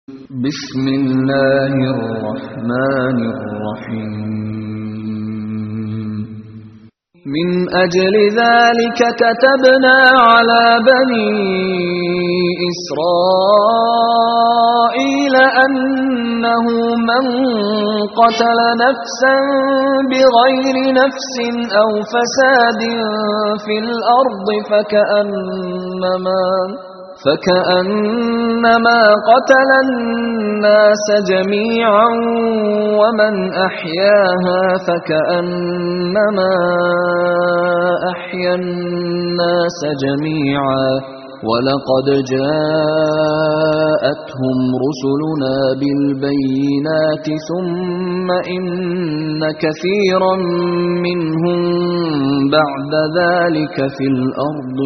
بسم الله الرحمن الرحيم من أجل ذلك كتبنا على بني إسرائيل أنه من قتل نفسا بغير نفس أو فساد في الأرض فكأنما فكأنما قتل الناس جميعا ومن أحياها فكأنما أحيا الناس جميعا ولقد جاءتهم رسلنا بالبينات ثم إن كثيرا منهم بعد ذلك في الأرض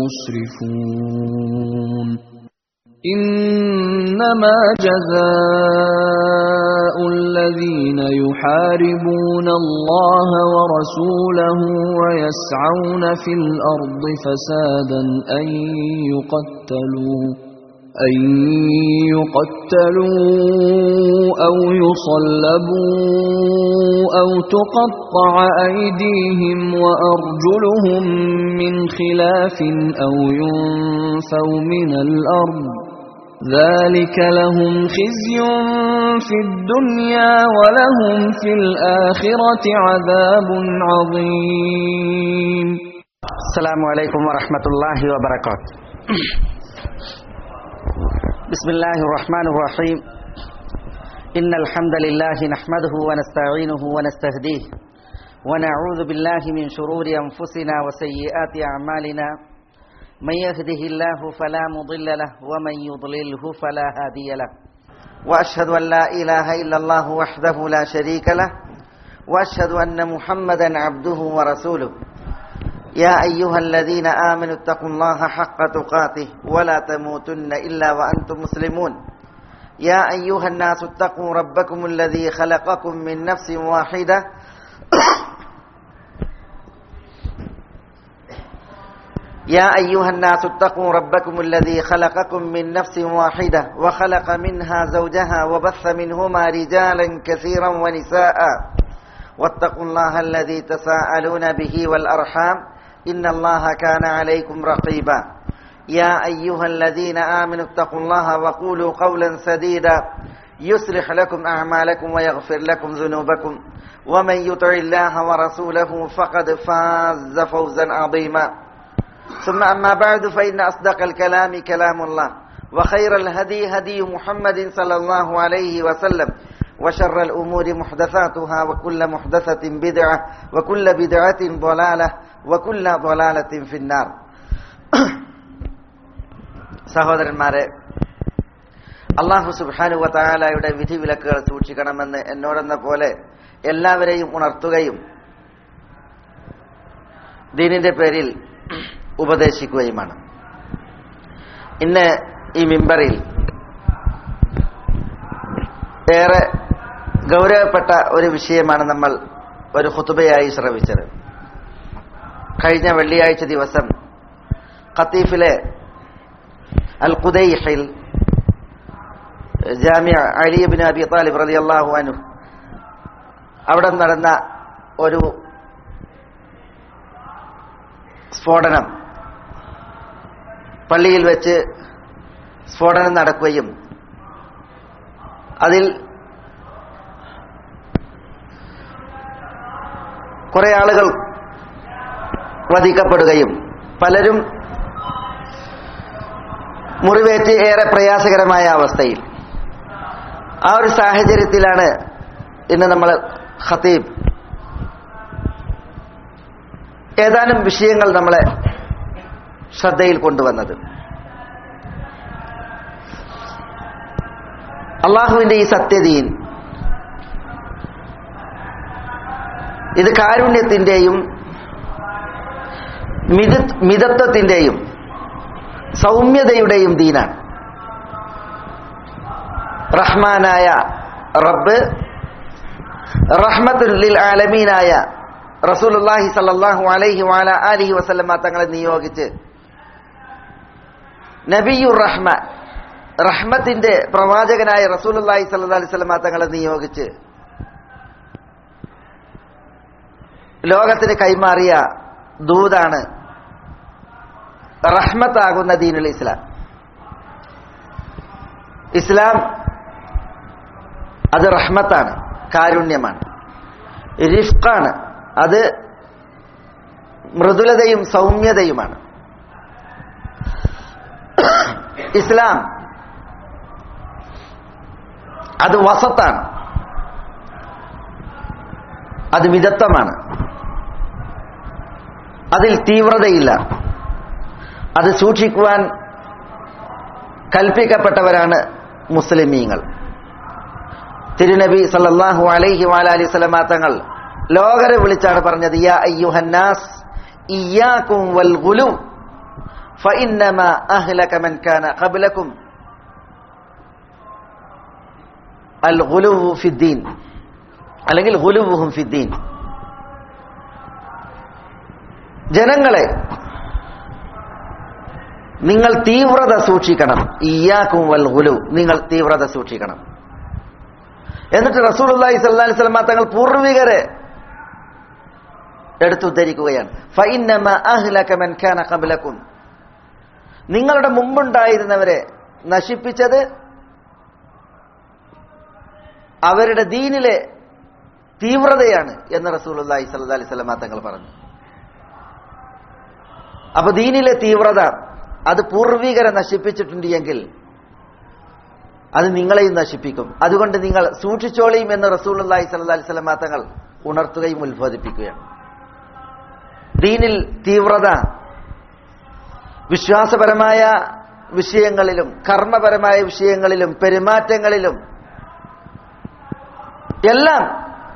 لمسرفون إنما جزاء الذين يحاربون الله ورسوله ويسعون في الأرض فسادا أن يقتلوا أن يقتلوا أو يصلبوا أو تقطع أيديهم وأرجلهم من خلاف أو ينفوا من الأرض ذلك لهم خزي في الدنيا ولهم في الآخرة عذاب عظيم السلام عليكم ورحمة الله وبركاته بسم الله الرحمن الرحيم إن الحمد لله نحمده ونستعينه ونستهديه ونعوذ بالله من شرور أنفسنا وسيئات أعمالنا من يهده الله فلا مضل له ومن يضلله فلا هادي له وأشهد أن لا إله إلا الله وحده لا شريك له وأشهد أن محمدا عبده ورسوله يا أيها الذين آمنوا اتقوا الله حق تقاته ولا تموتن إلا وأنتم مسلمون يا أيها الناس اتقوا ربكم الذي خلقكم من نفس واحدة يا أيها الناس اتقوا ربكم الذي خلقكم من نفس واحدة وخلق منها زوجها وبث منهما رجالا كثيرا ونساء واتقوا الله الذي تساءلون به والأرحام إن الله كان عليكم رقيبا يا أيها الذين آمنوا اتقوا الله وقولوا قولا سديدا يصلح لكم أعمالكم ويغفر لكم ذنوبكم ومن يطع الله ورسوله فقد فاز فوزا عظيما ثم أما بعد فإن أصدق الكلام كلام الله وخير الهدي هدي محمد صلى الله عليه وسلم وشر الأمور محدثاتها وكل محدثة بدعة وكل بدعة ضلالة وكل ضلالة في النار സഹോദരന്മാരെ അള്ളാഹു സുബാനു വതാലയുടെ വിധിവിലക്കുകൾ സൂക്ഷിക്കണമെന്ന് എന്നോടെന്ന പോലെ എല്ലാവരെയും ഉണർത്തുകയും ദീനിന്റെ പേരിൽ ഉപദേശിക്കുകയുമാണ് ഇന്ന് ഈ മിമ്പറിൽ ഏറെ ഗൗരവപ്പെട്ട ഒരു വിഷയമാണ് നമ്മൾ ഒരു ഹുത്തുബയായി ശ്രമിച്ചത് കഴിഞ്ഞ വെള്ളിയാഴ്ച ദിവസം ഖത്തീഫിലെ അൽ ഖുദൈഹിൽ ജാമ്യ അലിബിൻ അബി താലിബ് റലി അള്ളാഹു അനു അവിടെ നടന്ന ഒരു സ്ഫോടനം പള്ളിയിൽ വെച്ച് സ്ഫോടനം നടക്കുകയും അതിൽ കുറെ ആളുകൾ വധിക്കപ്പെടുകയും പലരും മുറിവേറ്റ് ഏറെ പ്രയാസകരമായ അവസ്ഥയിൽ ആ ഒരു സാഹചര്യത്തിലാണ് ഇന്ന് നമ്മൾ ഖത്തീബ് ഏതാനും വിഷയങ്ങൾ നമ്മളെ ശ്രദ്ധയിൽ കൊണ്ടുവന്നത് അള്ളാഹുവിന്റെ ഈ സത്യദീൻ ഇത് കാരുണ്യത്തിന്റെയും മിത മിതത്വത്തിന്റെയും സൗമ്യതയുടെയും ദീനാണ് റഹ്മാനായ റബ്ബ് റഹ്മത്തുൽ ആലമീനായ റസൂലുള്ളാഹി സല്ലല്ലാഹു അലൈഹി വഅല ആലിഹി വസല്ലമ തങ്ങളെ നിയോഗിച്ച് നബിയുർ റഹ്മ റഹ്മത്തിന്റെ പ്രവാചകനായ റസൂലുള്ളാഹി സ്വല്ലല്ലാഹി അലൈഹി വസല്ലമ തങ്ങളെ നിയോഗിച്ച് ലോകത്തിന് കൈമാറിയ ദൂതാണ് റഹ്മത്താകുന്ന ദീനുൽ ഇസ്ലാം ഇസ്ലാം അത് റഹ്മത്താണ് കാരുണ്യമാണ് റിഫ്ഖാണ് അത് മൃദുലതയും സൗമ്യതയുമാണ് ഇസ്ലാം അത് വസത്താണ് അത് മിതത്വമാണ് അതിൽ തീവ്രതയില്ല അത് സൂക്ഷിക്കുവാൻ കൽപ്പിക്കപ്പെട്ടവരാണ് മുസ്ലിമീങ്ങൾ തിരുനബി സല്ലല്ലാഹു അലൈഹി വാലി സ്വലമാ തങ്ങൾ ലോകരെ വിളിച്ചാണ് പറഞ്ഞത് യാ അയ്യുഹന്നാസ് ഇയ്യാക്കും വൽ ഗുലു فإنما أهلك من كان قبلكم الغلو في الدين അല്ലെങ്കിൽ ഗുലുവുഹും ഫിദ്ദീൻ ജനങ്ങളെ നിങ്ങൾ തീവ്രത സൂക്ഷിക്കണം ഇയാക്കും വൽ ഗുലു നിങ്ങൾ തീവ്രത സൂക്ഷിക്കണം എന്നിട്ട് റസൂലുള്ളാഹി സ്വല്ലല്ലാഹി അലൈഹി വസല്ലം തങ്ങൾ പൂർവികരെ എടുത്തുദ്ധരിക്കുകയാണ് ഫഇന്നമ അഹ്ലക മൻ കാന ഖബ്ലക്കും നിങ്ങളുടെ മുമ്പുണ്ടായിരുന്നവരെ നശിപ്പിച്ചത് അവരുടെ ദീനിലെ തീവ്രതയാണ് എന്ന് റസൂലുള്ളാഹി സ്വല്ലല്ലാഹി അലൈഹി വസല്ലം തങ്ങൾ പറഞ്ഞു അപ്പൊ ദീനിലെ തീവ്രത അത് പൂർവികരെ നശിപ്പിച്ചിട്ടുണ്ട് എങ്കിൽ അത് നിങ്ങളെയും നശിപ്പിക്കും അതുകൊണ്ട് നിങ്ങൾ സൂക്ഷിച്ചോളിയും എന്ന് റസൂലുള്ളാഹി സ്വല്ലല്ലാഹി അലൈഹി വസല്ലം തങ്ങൾ ഉണർത്തുകയും ഉത്ബോധിപ്പിക്കുകയാണ് ദീനിൽ തീവ്രത വിശ്വാസപരമായ വിഷയങ്ങളിലും കർമ്മപരമായ വിഷയങ്ങളിലും പെരുമാറ്റങ്ങളിലും എല്ലാം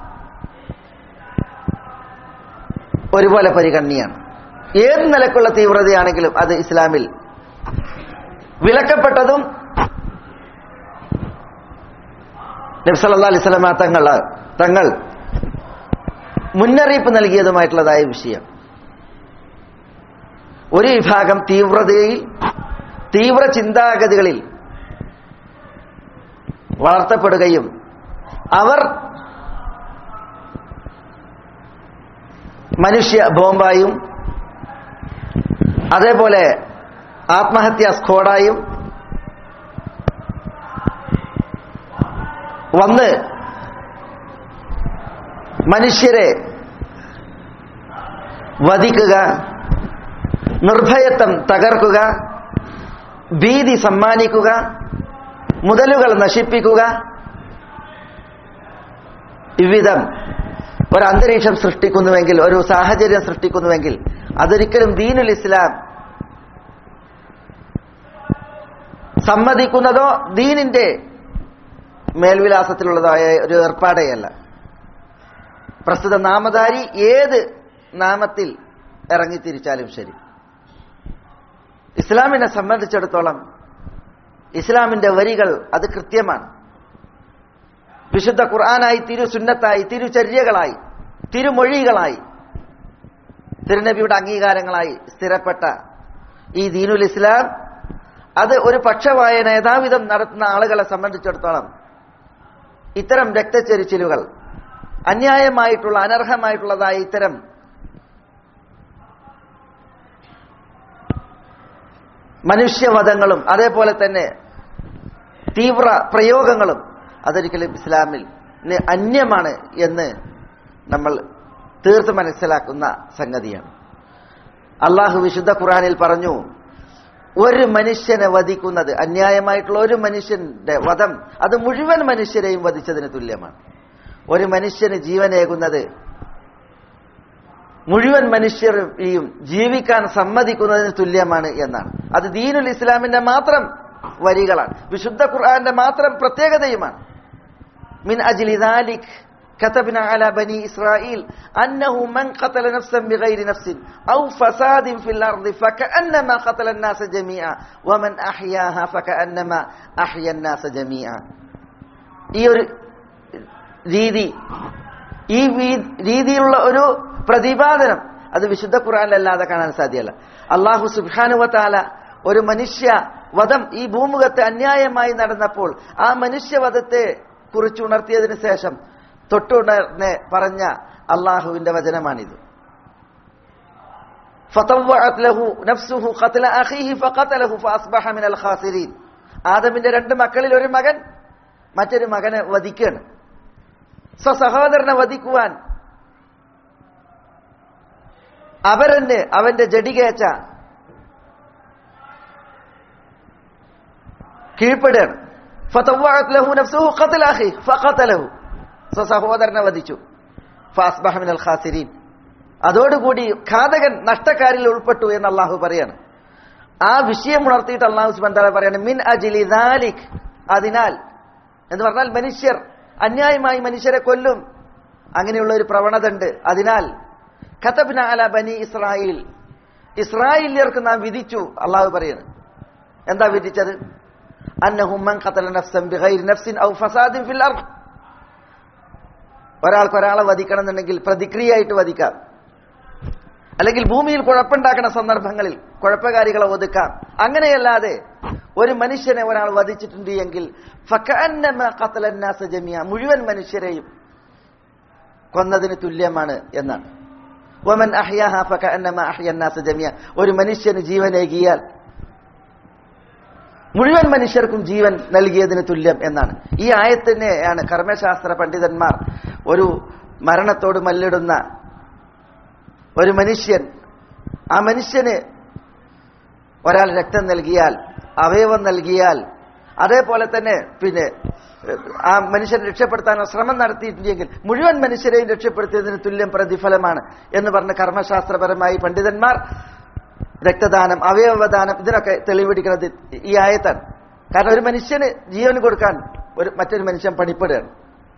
ഒരുപോലെ പരിഗണനയാണ് ഏത് നിലക്കുള്ള തീവ്രതയാണെങ്കിലും അത് ഇസ്ലാമിൽ വിലക്കപ്പെട്ടതും നബ്സല്ലാ അലിസ്ലാമ തങ്ങൾ തങ്ങൾ മുന്നറിയിപ്പ് നൽകിയതുമായിട്ടുള്ളതായ വിഷയം ഒരു വിഭാഗം തീവ്രതയിൽ തീവ്ര ചിന്താഗതികളിൽ വളർത്തപ്പെടുകയും അവർ മനുഷ്യ ബോംബായും അതേപോലെ ആത്മഹത്യാ സ്ക്വാഡായും വന്ന് മനുഷ്യരെ വധിക്കുക നിർഭയത്വം തകർക്കുക ഭീതി സമ്മാനിക്കുക മുതലുകൾ നശിപ്പിക്കുക ഇவ்விധം ഒരു അന്തരീക്ഷം സൃഷ്ടിക്കുന്നുവെങ്കിൽ ഒരു സാഹചര്യം സൃഷ്ടിക്കുന്നുവെങ്കിൽ അതൊരിക്കലും ദീനുൽ ഇസ്ലാം സമ്മതിക്കുന്നതോ ദീനിന്റെ മേൽവിലാസത്തിലുള്ളതായ ഒരു ഏർപ്പാടേയല്ല പ്രസ്തുത നാമധാരി ഏത് നാമത്തിൽ ഇറങ്ങിത്തിരിച്ചാലും ശരി ഇസ്ലാമിനെ സംബന്ധിച്ചിടത്തോളം ഇസ്ലാമിന്റെ വരികൾ അത് കൃത്യമാണ് വിശുദ്ധ ഖുർആനായി തിരുസുന്നത്തായി തിരുചര്യകളായി തിരുമൊഴികളായി തിരുനബിയുടെ അംഗീകാരങ്ങളായി സ്ഥിരപ്പെട്ട ഈ ദീനുൽ ഇസ്ലാം അത് ഒരു പക്ഷവായന യഥാവിധം നടത്തുന്ന ആളുകളെ സംബന്ധിച്ചിടത്തോളം ഇത്തരം രക്തച്ചെരിച്ചിലുകൾ അന്യായമായിട്ടുള്ള അനർഹമായിട്ടുള്ളതായ ഇത്തരം മനുഷ്യവധങ്ങളും അതേപോലെ തന്നെ തീവ്ര പ്രയോഗങ്ങളും അതൊരിക്കലും ഇസ്ലാമിൽ അന്യമാണ് എന്ന് നമ്മൾ തീർത്ത് മനസ്സിലാക്കുന്ന സംഗതിയാണ് അള്ളാഹു വിശുദ്ധ ഖുറാനിൽ പറഞ്ഞു ഒരു മനുഷ്യനെ വധിക്കുന്നത് അന്യായമായിട്ടുള്ള ഒരു മനുഷ്യന്റെ വധം അത് മുഴുവൻ മനുഷ്യരെയും വധിച്ചതിന് തുല്യമാണ് ഒരു മനുഷ്യന് ജീവനേകുന്നത് മുഴുവൻ മനുഷ്യരെയും ജീവിക്കാൻ സമ്മതിക്കുന്നതിന് തുല്യമാണ് എന്നാണ് അത് ദീനുൽ ഇസ്ലാമിന്റെ മാത്രം വരികളാണ് വിശുദ്ധ ഖുർആന്റെ മാത്രം പ്രത്യേകതയുമാണ് മിൻ അജ്ലി ذلك كتبنا على بني إسرائيل أنه من قتل نفسا بغير نفس أو فساد في الأرض فكأنما قتل الناس جميعا ومن أحياها فكأنما أحيا الناس جميعا ഈ ഒരു രീതി ഈ രീതിയിലുള്ള ഒരു പ്രതിപാദനം അത് വിശുദ്ധ ഖുർആനിലല്ലാതെ കാണാൻ സാധ്യമല്ല അള്ളാഹു സുബാനുവത്താല ഒരു മനുഷ്യ വധം ഈ ഭൂമുഖത്ത് അന്യായമായി നടന്നപ്പോൾ ആ മനുഷ്യവധത്തെ കുറിച്ച് ഉണർത്തിയതിനു ശേഷം തൊട്ടുണർന്ന് പറഞ്ഞ അള്ളാഹുവിന്റെ വചനമാണിത് فطوعت له نفسه قتل أخيه فقتله فأصبح من الخاسرين ആദമിന്റെ രണ്ട് മക്കളിൽ ഒരു മകൻ മറ്റൊരു മകനെ വധിക്കുകയാണ് സ്വസഹോദരനെ വധിക്കുവാൻ അവരന് അവന്റെ ജഡികേച്ച കീഴ്പ്പെടുകയാണ് ഫതവ്വഅത് ലഹു നഫ്സുഹു ഖത്ല അഖി ഫഖതലഹു സ്വസഹോദരനെ വധിച്ചു ഫഅസ്ബഹ മിനൽ ഖാസിരീൻ അതോടുകൂടി ഘാതകൻ നഷ്ടക്കാരിൽ ഉൾപ്പെട്ടു എന്ന് അള്ളാഹു പറയാണ് ആ വിഷയം ഉണർത്തിയിട്ട് അള്ളാഹു സുബന്താല പറയാണ് മിൻ അജിലി ദാലിക് അതിനാൽ എന്ന് പറഞ്ഞാൽ മനുഷ്യർ അന്യായമായി മനുഷ്യരെ കൊല്ലും അങ്ങനെയുള്ള ഒരു പ്രവണത ഉണ്ട് അതിനാൽ ഖതബ്ന അല ബനി ഇസ്രായേൽ ഇസ്രായേലിയർക്ക് നാം വിധിച്ചു അള്ളാഹു പറയുന്നു എന്താ വിധിച്ചത് അന്നഹും മൻ ഖതല നഫ്സൻ ബിഗൈരി നഫ്സിൻ ഔ ഫസാദിൻ ഫിൽ അർദ് ഒരാൾക്ക് ഒരാളെ വധിക്കണം എന്നുണ്ടെങ്കിൽ പ്രതിക്രിയയായിട്ട് വധിക്കാം അല്ലെങ്കിൽ ഭൂമിയിൽ കുഴപ്പമുണ്ടാക്കുന്ന സന്ദർഭങ്ങളിൽ കുഴപ്പകാരികളെ ഒതുക്കാം അങ്ങനെയല്ലാതെ ഒരു മനുഷ്യനെ ഒരാൾ വധിച്ചിട്ടുണ്ട് എങ്കിൽ ഫകഅന്നമ ഖതല الناس ജമിയ മുഴുവൻ മനുഷ്യരെയും കൊന്നതിന് തുല്യമാണ് എന്നാണ് വമൻ അഹ്യാഹ ഫകഅന്നമ അഹ്യ الناس ജമിയ ഒരു മനുഷ്യന് ജീവനേകിയാൽ മുഴുവൻ മനുഷ്യർക്കും ജീവൻ നൽകിയതിന് തുല്യം എന്നാണ് ഈ ആയത്തിനെയാണ് കർമ്മശാസ്ത്ര പണ്ഡിതന്മാർ ഒരു മരണത്തോട് മല്ലിടുന്ന ഒരു മനുഷ്യൻ ആ മനുഷ്യന് ഒരാൾ രക്തം നൽകിയാൽ അവയവം നൽകിയാൽ അതേപോലെ തന്നെ പിന്നെ ആ മനുഷ്യനെ രക്ഷപ്പെടുത്താനോ ശ്രമം നടത്തിയിട്ടുണ്ടെങ്കിൽ മുഴുവൻ മനുഷ്യരെയും രക്ഷപ്പെടുത്തിയതിന് തുല്യം പ്രതിഫലമാണ് എന്ന് പറഞ്ഞ കർമ്മശാസ്ത്രപരമായി പണ്ഡിതന്മാർ രക്തദാനം അവയവദാനം ഇതിനൊക്കെ തെളിവെടുക്കുന്നത് ഈ ആയത്താണ് കാരണം ഒരു മനുഷ്യന് ജീവൻ കൊടുക്കാൻ ഒരു മറ്റൊരു മനുഷ്യൻ പണിപ്പെടുകയാണ്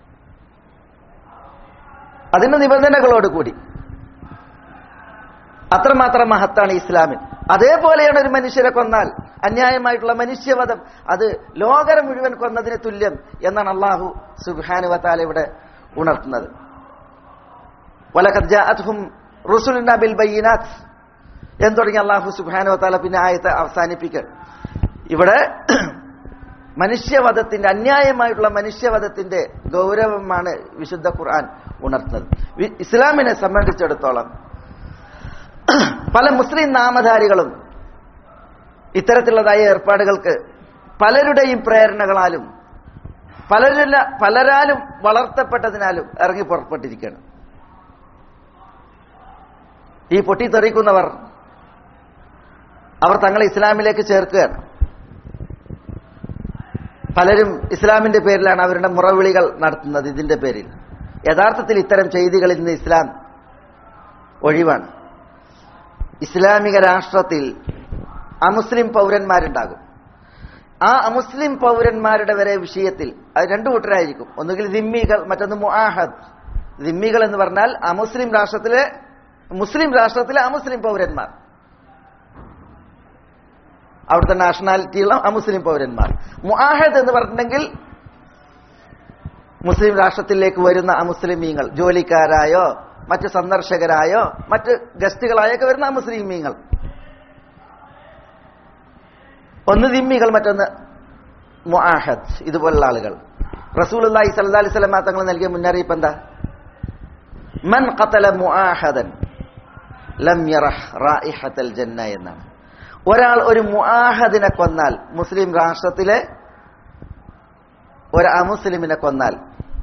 അതിന്റെ നിബന്ധനകളോട് കൂടി അത്രമാത്രം മഹത്താണ് ഇസ്ലാമിൽ അതേപോലെയാണ് ഒരു മനുഷ്യരെ കൊന്നാൽ അന്യായമായിട്ടുള്ള മനുഷ്യവധം അത് ലോകരം മുഴുവൻ കൊന്നതിന് തുല്യം എന്നാണ് അള്ളാഹു സുബാനുവത്താല ഇവിടെ ഉണർത്തുന്നത് ബിൽ ബയ്യിനാത്ത് എന്ന് തുടങ്ങി അള്ളാഹു സുബാനുവത്താല പിന്നെ ആയത്തെ അവസാനിപ്പിക്കുക ഇവിടെ മനുഷ്യവധത്തിന്റെ അന്യായമായിട്ടുള്ള മനുഷ്യവധത്തിന്റെ ഗൗരവമാണ് വിശുദ്ധ ഖുർആൻ ഉണർത്തുന്നത് വി- ഇസ്ലാമിനെ സംബന്ധിച്ചിടത്തോളം പല മുസ്ലിം നാമധാരികളും ഇത്തരത്തിലുള്ളതായ ഏർപ്പാടുകൾക്ക് പലരുടെയും പ്രേരണകളാലും പലരില പലരാലും വളർത്തപ്പെട്ടതിനാലും ഇറങ്ങി പുറപ്പെട്ടിരിക്കുകയാണ് ഈ പൊട്ടിത്തെറിക്കുന്നവർ അവർ തങ്ങളെ ഇസ്ലാമിലേക്ക് ചേർക്കുകയാണ് പലരും ഇസ്ലാമിന്റെ പേരിലാണ് അവരുടെ മുറവിളികൾ നടത്തുന്നത് ഇതിന്റെ പേരിൽ യഥാർത്ഥത്തിൽ ഇത്തരം ചെയ്തികളിൽ നിന്ന് ഇസ്ലാം ഒഴിവാണ് ഇസ്ലാമിക രാഷ്ട്രത്തിൽ അമുസ്ലിം പൗരന്മാരുണ്ടാകും ആ അമുസ്ലിം പൗരന്മാരുടെ വരെ വിഷയത്തിൽ അത് രണ്ടു കൂട്ടരായിരിക്കും ഒന്നുകിൽ ദിമ്മികൾ മറ്റൊന്ന് മുആഹദ് ദിമ്മികൾ എന്ന് പറഞ്ഞാൽ അമുസ്ലിം രാഷ്ട്രത്തിലെ മുസ്ലിം രാഷ്ട്രത്തിലെ അമുസ്ലിം പൗരന്മാർ അവിടുത്തെ നാഷണാലിറ്റിയുള്ള അമുസ്ലിം പൗരന്മാർ മുആഹദ് എന്ന് പറഞ്ഞിട്ടുണ്ടെങ്കിൽ മുസ്ലിം രാഷ്ട്രത്തിലേക്ക് വരുന്ന അമുസ്ലിമീങ്ങൾ ജോലിക്കാരായോ മറ്റ് സന്ദർശകരായോ മറ്റ് ഗസ്റ്റുകളായൊക്കെ വരുന്ന അമുസ്ലിമീങ്ങൾ ഒന്ന് ദിമ്മികൾ മറ്റൊന്ന് മുആഹദ് ഇതുപോലുള്ള ആളുകൾ റസൂൽ അള്ളാഹി സല്ലാ അലൈഹി സ്വലമ തങ്ങൾ നൽകിയ മുന്നറിയിപ്പ് എന്താ മൻ ഖതല മുആഹദൻ ലം യറഹ് റായിഹത്തൽ ജന്ന എന്നാണ് ഒരാൾ ഒരു മുആഹദിനെ കൊന്നാൽ മുസ്ലിം രാഷ്ട്രത്തിലെ ഒരു അമുസ്ലിമിനെ കൊന്നാൽ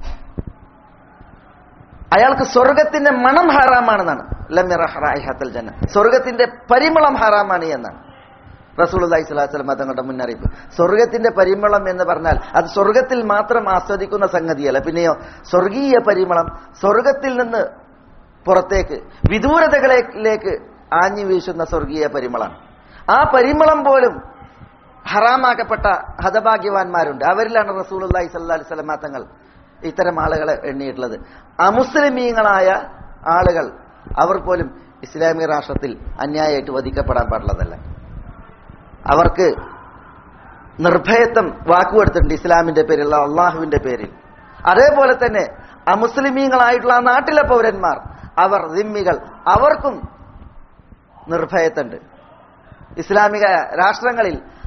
അയാൾക്ക് സ്വർഗത്തിന്റെ മണം ഹറാമാണെന്നാണ് ലം യറഹ് റായിഹത്തൽ ജന്ന സ്വർഗത്തിന്റെ പരിമളം ഹറാമാണ് എന്നാണ് റസൂൽ അലൈഹി സ്വലാസ്ലം തങ്ങളുടെ മുന്നറിയിപ്പ് സ്വർഗത്തിന്റെ പരിമളം എന്ന് പറഞ്ഞാൽ അത് സ്വർഗത്തിൽ മാത്രം ആസ്വദിക്കുന്ന സംഗതിയല്ല പിന്നെയോ സ്വർഗീയ പരിമളം സ്വർഗത്തിൽ നിന്ന് പുറത്തേക്ക് വിദൂരതകളിലേക്ക് ആഞ്ഞു വീശുന്ന സ്വർഗീയ പരിമളം ആ പരിമളം പോലും ഹറാമാക്കപ്പെട്ട ഹതഭാഗ്യവാന്മാരുണ്ട് അവരിലാണ് റസൂൽ അള്ളാഹി സല്ലാ അലൈഹി സ്വലമാ തങ്ങൾ ഇത്തരം ആളുകളെ എണ്ണിയിട്ടുള്ളത് അമുസ്ലിമീങ്ങളായ ആളുകൾ അവർ പോലും ഇസ്ലാമിക രാഷ്ട്രത്തിൽ അന്യായമായിട്ട് വധിക്കപ്പെടാൻ പാടുള്ളതല്ല അവർക്ക് നിർഭയത്വം വാക്കുകൊടുത്തിട്ടുണ്ട് ഇസ്ലാമിന്റെ പേരിൽ അള്ളാഹുവിന്റെ പേരിൽ അതേപോലെ തന്നെ അമുസ്ലിമീങ്ങളായിട്ടുള്ള ആ നാട്ടിലെ പൗരന്മാർ അവർ ദിമ്മികൾ അവർക്കും നിർഭയത്തുണ്ട് ഇസ്ലാമിക രാഷ്ട്രങ്ങളിൽ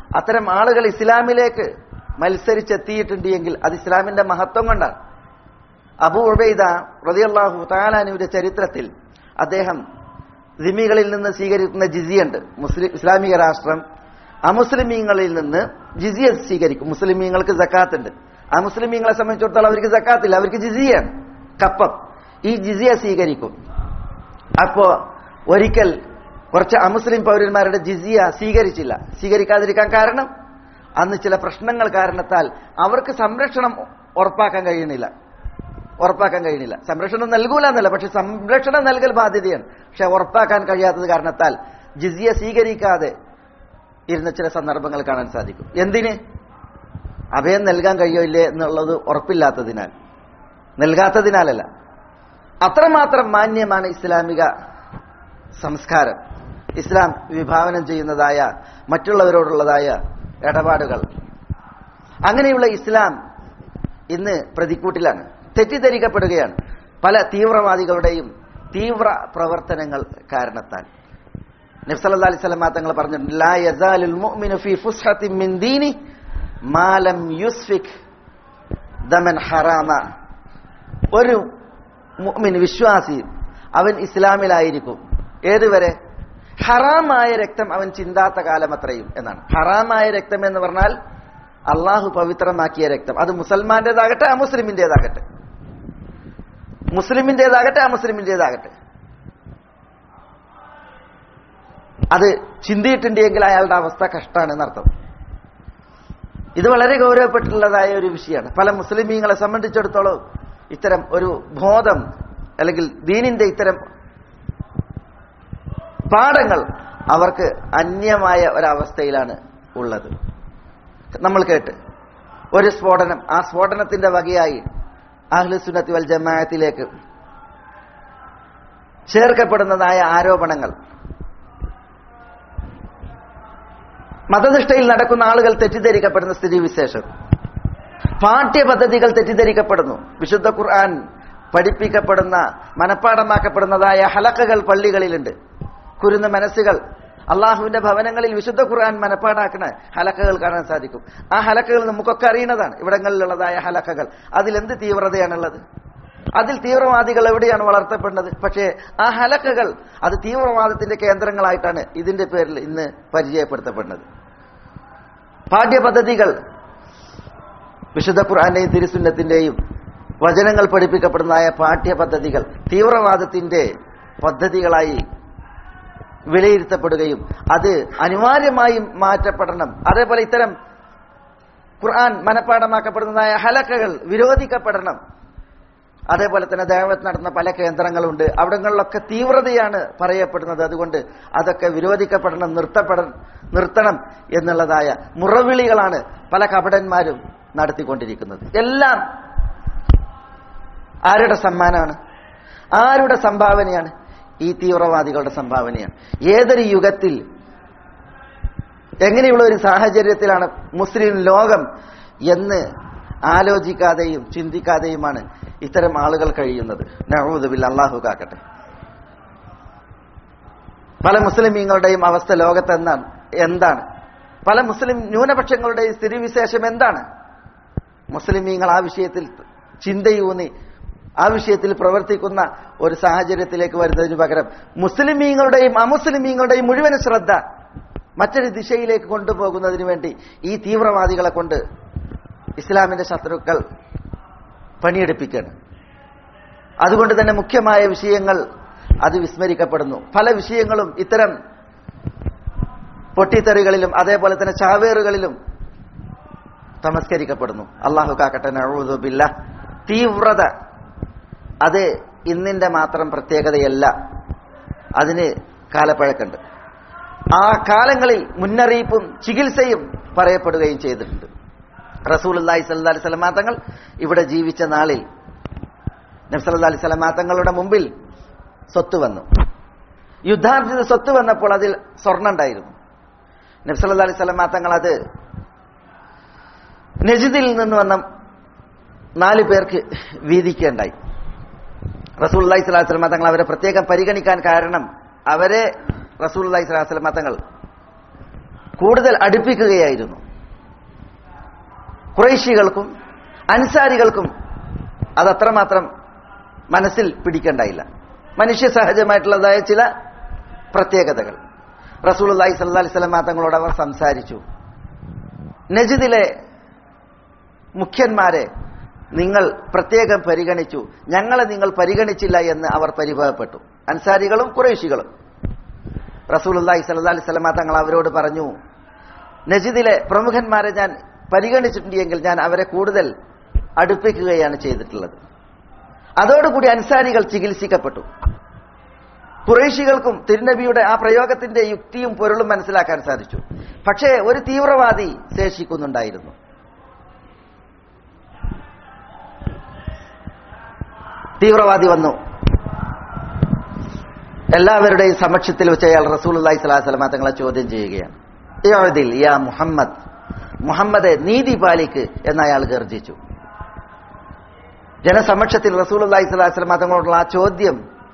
അത്തരം ആളുകൾ ഇസ്ലാമിലേക്ക് മത്സരിച്ചെത്തിയിട്ടുണ്ട് എങ്കിൽ അത് ഇസ്ലാമിന്റെ മഹത്വം കൊണ്ടാണ് അബു ഉബൈദ റതിയല്ലാഹു താലാനുവിന്റെ ചരിത്രത്തിൽ അദ്ദേഹം ദിമികളിൽ നിന്ന് സ്വീകരിക്കുന്ന ജിസിയുണ്ട് മുസ്ലിം ഇസ്ലാമിക രാഷ്ട്രം അമുസ്ലിമീങ്ങളിൽ നിന്ന് ജിസിയ സ്വീകരിക്കും മുസ്ലിമീങ്ങൾക്ക് ജക്കാത്ത് ഉണ്ട് അമുസ്ലിമീങ്ങളെ സംബന്ധിച്ചിടത്തോളം അവർക്ക് ജക്കാത്തില്ല അവർക്ക് ജിസിയാണ് കപ്പം ഈ ജിസിയ സ്വീകരിക്കും അപ്പോ ഒരിക്കൽ കുറച്ച് അമുസ്ലിം പൗരന്മാരുടെ ജിസിയ സ്വീകരിച്ചില്ല സ്വീകരിക്കാതിരിക്കാൻ കാരണം അന്ന് ചില പ്രശ്നങ്ങൾ കാരണത്താൽ അവർക്ക് സംരക്ഷണം ഉറപ്പാക്കാൻ കഴിയുന്നില്ല ഉറപ്പാക്കാൻ കഴിയുന്നില്ല സംരക്ഷണം നൽകൂല എന്നല്ല പക്ഷെ സംരക്ഷണം നൽകൽ ബാധ്യതയാണ് പക്ഷെ ഉറപ്പാക്കാൻ കഴിയാത്തത് കാരണത്താൽ ജിസിയ സ്വീകരിക്കാതെ ഇരുന്ന ചില സന്ദർഭങ്ങൾ കാണാൻ സാധിക്കും എന്തിന് അഭയം നൽകാൻ കഴിയില്ലേ എന്നുള്ളത് ഉറപ്പില്ലാത്തതിനാൽ നൽകാത്തതിനാലല്ല അത്രമാത്രം മാന്യമാണ് ഇസ്ലാമിക സംസ്കാരം ഇസ്ലാം വിഭാവനം ചെയ്യുന്നതായ മറ്റുള്ളവരോടുള്ളതായ ഇടപാടുകൾ അങ്ങനെയുള്ള ഇസ്ലാം ഇന്ന് പ്രതിക്കൂട്ടിലാണ് തെറ്റിദ്ധരിക്കപ്പെടുകയാണ് പല തീവ്രവാദികളുടെയും തീവ്ര പ്രവർത്തനങ്ങൾ കാരണത്താൽ നബ്സല്ലാ അലൈഹി സ്വലമാ തങ്ങൾ പറഞ്ഞിട്ടുണ്ട് ലാ യസാലുൽ മുഅ്മിനു ഫീ ഫുസ്ഹത്തിൻ മിൻ ദീനി മാ ലം യുസ്ഫിക് ദമൻ ഹറാമ ഒരു മുഅ്മിൻ വിശ്വാസി അവൻ ഇസ്ലാമിലായിരിക്കും ഏതുവരെ ഹറാമായ രക്തം അവൻ ചിന്താത്ത കാലം അത്രയും എന്നാണ് ഹറാമായ രക്തം എന്ന് പറഞ്ഞാൽ അള്ളാഹു പവിത്രമാക്കിയ രക്തം അത് മുസൽമാന്റേതാകട്ടെ അമുസ്ലിമിന്റേതാകട്ടെ മുസ്ലിമിന്റേതാകട്ടെ അമുസ്ലിമിന്റേതാകട്ടെ അത് ചിന്തിയിട്ടുണ്ടെങ്കിൽ അയാളുടെ അവസ്ഥ കഷ്ടാണ് എന്നർത്ഥം ഇത് വളരെ ഗൗരവപ്പെട്ടുള്ളതായ ഒരു വിഷയമാണ് പല മുസ്ലിമീങ്ങളെ സംബന്ധിച്ചിടത്തോളം ഇത്തരം ഒരു ബോധം അല്ലെങ്കിൽ ദീനിന്റെ ഇത്തരം പാഠങ്ങൾ അവർക്ക് അന്യമായ ഒരവസ്ഥയിലാണ് ഉള്ളത് നമ്മൾ കേട്ട് ഒരു സ്ഫോടനം ആ സ്ഫോടനത്തിന്റെ വകയായി അഹ്ലുസുന്നത്തി വൽ ജമാഅത്തിലേക്ക് ചേർക്കപ്പെടുന്നതായ ആരോപണങ്ങൾ മതനിഷ്ഠയിൽ നടക്കുന്ന ആളുകൾ തെറ്റിദ്ധരിക്കപ്പെടുന്ന സ്ഥിതിവിശേഷം പാഠ്യപദ്ധതികൾ തെറ്റിദ്ധരിക്കപ്പെടുന്നു വിശുദ്ധ ഖുർആൻ പഠിപ്പിക്കപ്പെടുന്ന മനഃപ്പാടമാക്കപ്പെടുന്നതായ ഹലക്കകൾ പള്ളികളിലുണ്ട് കുരുന്ന മനസ്സുകൾ അള്ളാഹുവിന്റെ ഭവനങ്ങളിൽ വിശുദ്ധ ഖുർആൻ മനഃപ്പാടാക്കുന്ന ഹലക്കകൾ കാണാൻ സാധിക്കും ആ ഹലക്കകൾ നമുക്കൊക്കെ അറിയുന്നതാണ് ഇവിടങ്ങളിലുള്ളതായ ഹലക്കകൾ അതിലെന്ത് തീവ്രതയാണുള്ളത് അതിൽ തീവ്രവാദികൾ എവിടെയാണ് വളർത്തപ്പെടുന്നത് പക്ഷേ ആ ഹലക്കകൾ അത് തീവ്രവാദത്തിന്റെ കേന്ദ്രങ്ങളായിട്ടാണ് ഇതിന്റെ പേരിൽ ഇന്ന് പരിചയപ്പെടുത്തപ്പെടുന്നത് പാഠ്യപദ്ധതികൾ വിശുദ്ധ ഖുർആന്റെയും തിരുസുന്നത്തിന്റെയും വചനങ്ങൾ പഠിപ്പിക്കപ്പെടുന്നതായ പാഠ്യപദ്ധതികൾ തീവ്രവാദത്തിന്റെ പദ്ധതികളായി വിലയിരുത്തപ്പെടുകയും അത് അനിവാര്യമായും മാറ്റപ്പെടണം അതേപോലെ ഇത്തരം ഖുർആൻ മനഃപ്പാടമാക്കപ്പെടുന്നതായ ഹലക്കകൾ വിരോധിക്കപ്പെടണം അതേപോലെ തന്നെ ദേവത്ത് നടത്തുന്ന പല കേന്ദ്രങ്ങളുണ്ട് അവിടങ്ങളിലൊക്കെ തീവ്രതയാണ് പറയപ്പെടുന്നത് അതുകൊണ്ട് അതൊക്കെ വിരോധിക്കപ്പെടണം നിർത്തപ്പെട നിർത്തണം എന്നുള്ളതായ മുറവിളികളാണ് പല കപടന്മാരും നടത്തിക്കൊണ്ടിരിക്കുന്നത് എല്ലാം ആരുടെ സമ്മാനമാണ് ആരുടെ സംഭാവനയാണ് ഈ തീവ്രവാദികളുടെ സംഭാവനയാണ് ഏതൊരു യുഗത്തിൽ എങ്ങനെയുള്ള ഒരു സാഹചര്യത്തിലാണ് മുസ്ലിം ലോകം എന്ന് ആലോചിക്കാതെയും ചിന്തിക്കാതെയുമാണ് ഇത്തരം ആളുകൾ കഴിയുന്നത് നഹൂദുബിൽ അള്ളാഹു കാക്കട്ടെ പല മുസ്ലിമീങ്ങളുടെയും അവസ്ഥ ലോകത്ത് എന്താണ് എന്താണ് പല മുസ്ലിം ന്യൂനപക്ഷങ്ങളുടെയും സ്ഥിതിവിശേഷം എന്താണ് മുസ്ലിമീങ്ങൾ ആ വിഷയത്തിൽ ചിന്തയൂന്നി ആ വിഷയത്തിൽ പ്രവർത്തിക്കുന്ന ഒരു സാഹചര്യത്തിലേക്ക് വരുന്നതിന് പകരം മുസ്ലിമീങ്ങളുടെയും അമുസ്ലിമീങ്ങളുടെയും മുഴുവൻ ശ്രദ്ധ മറ്റൊരു ദിശയിലേക്ക് കൊണ്ടുപോകുന്നതിന് വേണ്ടി ഈ തീവ്രവാദികളെ കൊണ്ട് ഇസ്ലാമിന്റെ ശത്രുക്കൾ പണിയെടുപ്പിക്കുകയാണ് അതുകൊണ്ട് തന്നെ മുഖ്യമായ വിഷയങ്ങൾ അത് വിസ്മരിക്കപ്പെടുന്നു പല വിഷയങ്ങളും ഇത്തരം പൊട്ടിത്തെറികളിലും അതേപോലെ തന്നെ ചാവേറുകളിലും തമസ്കരിക്കപ്പെടുന്നു അള്ളാഹു കാക്കട്ടെ നഴുതുബില്ല തീവ്രത അത് ഇന്നിന്റെ മാത്രം പ്രത്യേകതയല്ല അതിന് കാലപ്പഴക്കുണ്ട് ആ കാലങ്ങളിൽ മുന്നറിയിപ്പും ചികിത്സയും പറയപ്പെടുകയും ചെയ്തിട്ടുണ്ട് റസൂൽ അള്ളാഹി സല്ലാ അലൈഹി സ്വലമാ തങ്ങൾ ഇവിടെ ജീവിച്ച നാളിൽ നബ്സല്ലാ അലൈഹി സ്വലമാ തങ്ങളുടെ മുമ്പിൽ സ്വത്ത് വന്നു യുദ്ധാർജിത സ്വത്ത് വന്നപ്പോൾ അതിൽ സ്വർണ്ണം ഉണ്ടായിരുന്നു നബ്സല്ലാ അലൈഹി സ്വലമാ തങ്ങൾ അത് നജിദിൽ നിന്ന് വന്ന നാല് പേർക്ക് വീതിക്കുകയുണ്ടായി റസൂൽ അള്ളഹി സ്വലാഹു സ്വലമ തങ്ങൾ അവരെ പ്രത്യേകം പരിഗണിക്കാൻ കാരണം അവരെ റസൂൽ അള്ളഹി സ്വലാഹു സ്വലമ തങ്ങൾ കൂടുതൽ അടുപ്പിക്കുകയായിരുന്നു കുറേശികൾക്കും അൻസാരികൾക്കും അതത്രമാത്രം മനസ്സിൽ പിടിക്കണ്ടായില്ല മനുഷ്യ സഹജമായിട്ടുള്ളതായ ചില പ്രത്യേകതകൾ റസൂലുള്ളാഹി സ്വല്ലല്ലാഹി അലൈഹി വസല്ലം തങ്ങളോട് അവർ സംസാരിച്ചു നജിദിലെ മുഖ്യന്മാരെ നിങ്ങൾ പ്രത്യേകം പരിഗണിച്ചു ഞങ്ങളെ നിങ്ങൾ പരിഗണിച്ചില്ല എന്ന് അവർ പരിഭവപ്പെട്ടു അൻസാരികളും കുറേശികളും റസൂലുള്ളാഹി സ്വല്ലല്ലാഹി അലൈഹി വസല്ലം തങ്ങൾ അവരോട് പറഞ്ഞു നജിദിലെ പ്രമുഖന്മാരെ ഞാൻ പരിഗണിച്ചിട്ടുണ്ടെങ്കിൽ ഞാൻ അവരെ കൂടുതൽ അടുപ്പിക്കുകയാണ് ചെയ്തിട്ടുള്ളത് അതോടുകൂടി അൻസാരികൾ ചികിത്സിക്കപ്പെട്ടു കുറേശികൾക്കും തിരുനബിയുടെ ആ പ്രയോഗത്തിന്റെ യുക്തിയും പൊരുളും മനസ്സിലാക്കാൻ സാധിച്ചു പക്ഷേ ഒരു തീവ്രവാദി ശേഷിക്കുന്നുണ്ടായിരുന്നു തീവ്രവാദി വന്നു എല്ലാവരുടെയും സമക്ഷത്തിൽ വെച്ച് അയാൾ റസൂൽ അള്ളഹി സ്വലാസ്ലമ തങ്ങളെ ചോദ്യം ചെയ്യുകയാണ് യഅദിൽ യാ മുഹമ്മദ് മുഹമ്മദെ നീതി പാലിക്ക് എന്ന് അയാൾ ഗർജിച്ചു ജനസമക്ഷത്തിൽ റസൂൽ അള്ളഹി സ്വലാസ്ലമ തങ്ങളോടുള്ള ആ ചോദ്യം